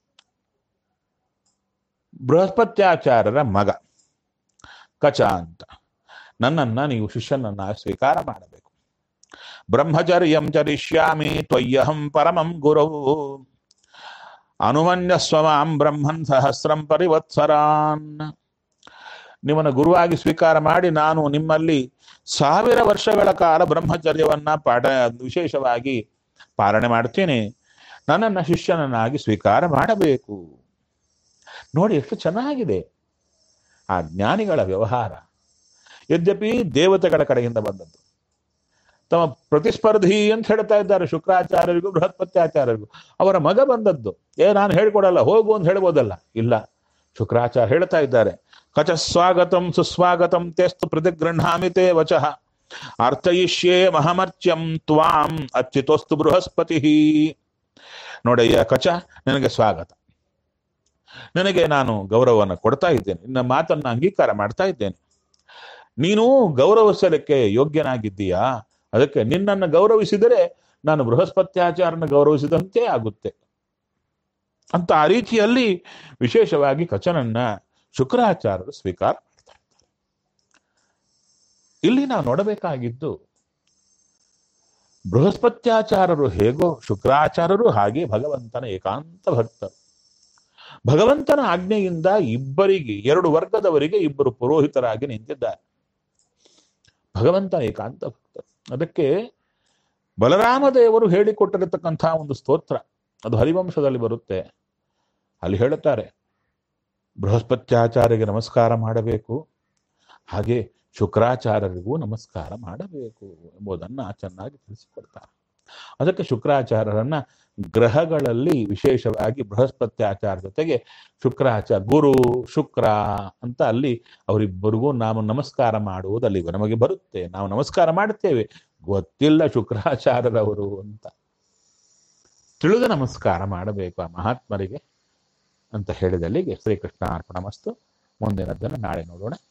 ಬೃಹಸ್ಪತ್ಯಾಚಾರ್ಯರ ಮಗ ಕಚ ಅಂತ ನನ್ನನ್ನ ನೀವು ಶಿಷ್ಯನನ್ನ ಸ್ವೀಕಾರ ಮಾಡಬೇಕು ಬ್ರಹ್ಮಚರ್ಯಂ ಚರಿಷ್ಯಾಮಿ ತ್ವಯ್ಯಹಂ ಪರಮಂ ಗುರವು ಅನುಮನ್ಯಸ್ವಮಾಂ ಬ್ರಹ್ಮನ್ ಸಹಸ್ರಂ ಪರಿವತ್ಸರಾನ್ ನಿಮ್ಮನ್ನು ಗುರುವಾಗಿ ಸ್ವೀಕಾರ ಮಾಡಿ ನಾನು ನಿಮ್ಮಲ್ಲಿ ಸಾವಿರ ವರ್ಷಗಳ ಕಾಲ ಬ್ರಹ್ಮಚರ್ಯವನ್ನ ಪಾಠ ವಿಶೇಷವಾಗಿ ಪಾಲನೆ ಮಾಡ್ತೀನಿ ನನ್ನನ್ನು ಶಿಷ್ಯನನ್ನಾಗಿ ಸ್ವೀಕಾರ ಮಾಡಬೇಕು ನೋಡಿ ಎಷ್ಟು ಚೆನ್ನಾಗಿದೆ ಆ ಜ್ಞಾನಿಗಳ ವ್ಯವಹಾರ ಯದ್ಯಪಿ ದೇವತೆಗಳ ಕಡೆಯಿಂದ ಬಂದದ್ದು ತಮ್ಮ ಪ್ರತಿಸ್ಪರ್ಧಿ ಅಂತ ಹೇಳ್ತಾ ಇದ್ದಾರೆ ಶುಕ್ರಾಚಾರ್ಯರಿಗೂ ಬೃಹಸ್ಪತ್ಯಾಚಾರ್ಯರಿಗೂ ಅವರ ಮಗ ಬಂದದ್ದು ಏ ನಾನು ಹೇಳ್ಕೊಡಲ್ಲ ಹೋಗು ಅಂತ ಹೇಳ್ಬೋದಲ್ಲ ಇಲ್ಲ ಶುಕ್ರಾಚಾರ್ಯ ಹೇಳ್ತಾ ಇದ್ದಾರೆ ಕಚ ಸ್ವಾಗತಂ ಸುಸ್ವಾಗತಂ ತೆಸ್ತು ಪ್ರತಿಗೃಹಾಮಿ ತೇ ವಚಃ ಅರ್ಥಯಿಷ್ಯೇ ಮಹಮರ್ಚ್ಯಂ ತ್ವಾಂ ಅಚ್ಯುತೋಸ್ತು ಬೃಹಸ್ಪತಿ ನೋಡಯ್ಯ ಕಚ ನಿನಗೆ ಸ್ವಾಗತ ನಿನಗೆ ನಾನು ಗೌರವವನ್ನು ಕೊಡ್ತಾ ಇದ್ದೇನೆ ನಿನ್ನ ಮಾತನ್ನ ಅಂಗೀಕಾರ ಮಾಡ್ತಾ ಇದ್ದೇನೆ ನೀನು ಗೌರವಿಸಲಿಕ್ಕೆ ಯೋಗ್ಯನಾಗಿದ್ದೀಯಾ ಅದಕ್ಕೆ ನಿನ್ನನ್ನು ಗೌರವಿಸಿದರೆ ನಾನು ಬೃಹಸ್ಪತ್ಯಾಚಾರನ ಗೌರವಿಸಿದಂತೆ ಆಗುತ್ತೆ ಅಂತ ಆ ರೀತಿಯಲ್ಲಿ ವಿಶೇಷವಾಗಿ ಕಚನನ್ನ ಶುಕ್ರಾಚಾರ್ಯರು ಸ್ವೀಕಾರ ಮಾಡ್ತಾ ಇದ್ದಾರೆ ಇಲ್ಲಿ ನಾವು ನೋಡಬೇಕಾಗಿದ್ದು ಬೃಹಸ್ಪತ್ಯಾಚಾರರು ಹೇಗೋ ಶುಕ್ರಾಚಾರ್ಯರು ಹಾಗೆ ಭಗವಂತನ ಏಕಾಂತ ಭಕ್ತರು ಭಗವಂತನ ಆಜ್ಞೆಯಿಂದ ಇಬ್ಬರಿಗೆ ಎರಡು ವರ್ಗದವರಿಗೆ ಇಬ್ಬರು ಪುರೋಹಿತರಾಗಿ ನಿಂತಿದ್ದಾರೆ ಭಗವಂತನ ಏಕಾಂತ ಭಕ್ತರು ಅದಕ್ಕೆ ಬಲರಾಮ ದೇವರು ಹೇಳಿಕೊಟ್ಟಿರತಕ್ಕಂತಹ ಒಂದು ಸ್ತೋತ್ರ ಅದು ಹರಿವಂಶದಲ್ಲಿ ಬರುತ್ತೆ ಅಲ್ಲಿ ಹೇಳುತ್ತಾರೆ ಬೃಹಸ್ಪತ್ಯಾಚಾರ್ಯಗೆ ನಮಸ್ಕಾರ ಮಾಡಬೇಕು ಹಾಗೆ ಶುಕ್ರಾಚಾರ್ಯರಿಗೂ ನಮಸ್ಕಾರ ಮಾಡಬೇಕು ಎಂಬುದನ್ನ ಚೆನ್ನಾಗಿ ತಿಳಿಸಿಕೊಡ್ತಾರೆ ಅದಕ್ಕೆ ಶುಕ್ರಾಚಾರ್ಯರನ್ನ ಗ್ರಹಗಳಲ್ಲಿ ವಿಶೇಷವಾಗಿ ಬೃಹಸ್ಪತಿ ಆಚಾರ ಜೊತೆಗೆ ಶುಕ್ರಾಚಾರ ಗುರು ಶುಕ್ರ ಅಂತ ಅಲ್ಲಿ ಅವರಿಬ್ಬರಿಗೂ ನಾವು ನಮಸ್ಕಾರ ಮಾಡುವುದು ಅಲ್ಲಿ ನಮಗೆ ಬರುತ್ತೆ ನಾವು ನಮಸ್ಕಾರ ಮಾಡುತ್ತೇವೆ ಗೊತ್ತಿಲ್ಲ ಶುಕ್ರಾಚಾರ್ಯರವರು ಅಂತ ತಿಳಿದು ನಮಸ್ಕಾರ ಮಾಡಬೇಕು ಆ ಮಹಾತ್ಮರಿಗೆ ಅಂತ ಹೇಳಿದಲ್ಲಿಗೆ ಶ್ರೀಕೃಷ್ಣ ಅರ್ಪಣ ಮಸ್ತು ಮುಂದಿನದ್ದನ್ನು ನಾಳೆ ನೋಡೋಣ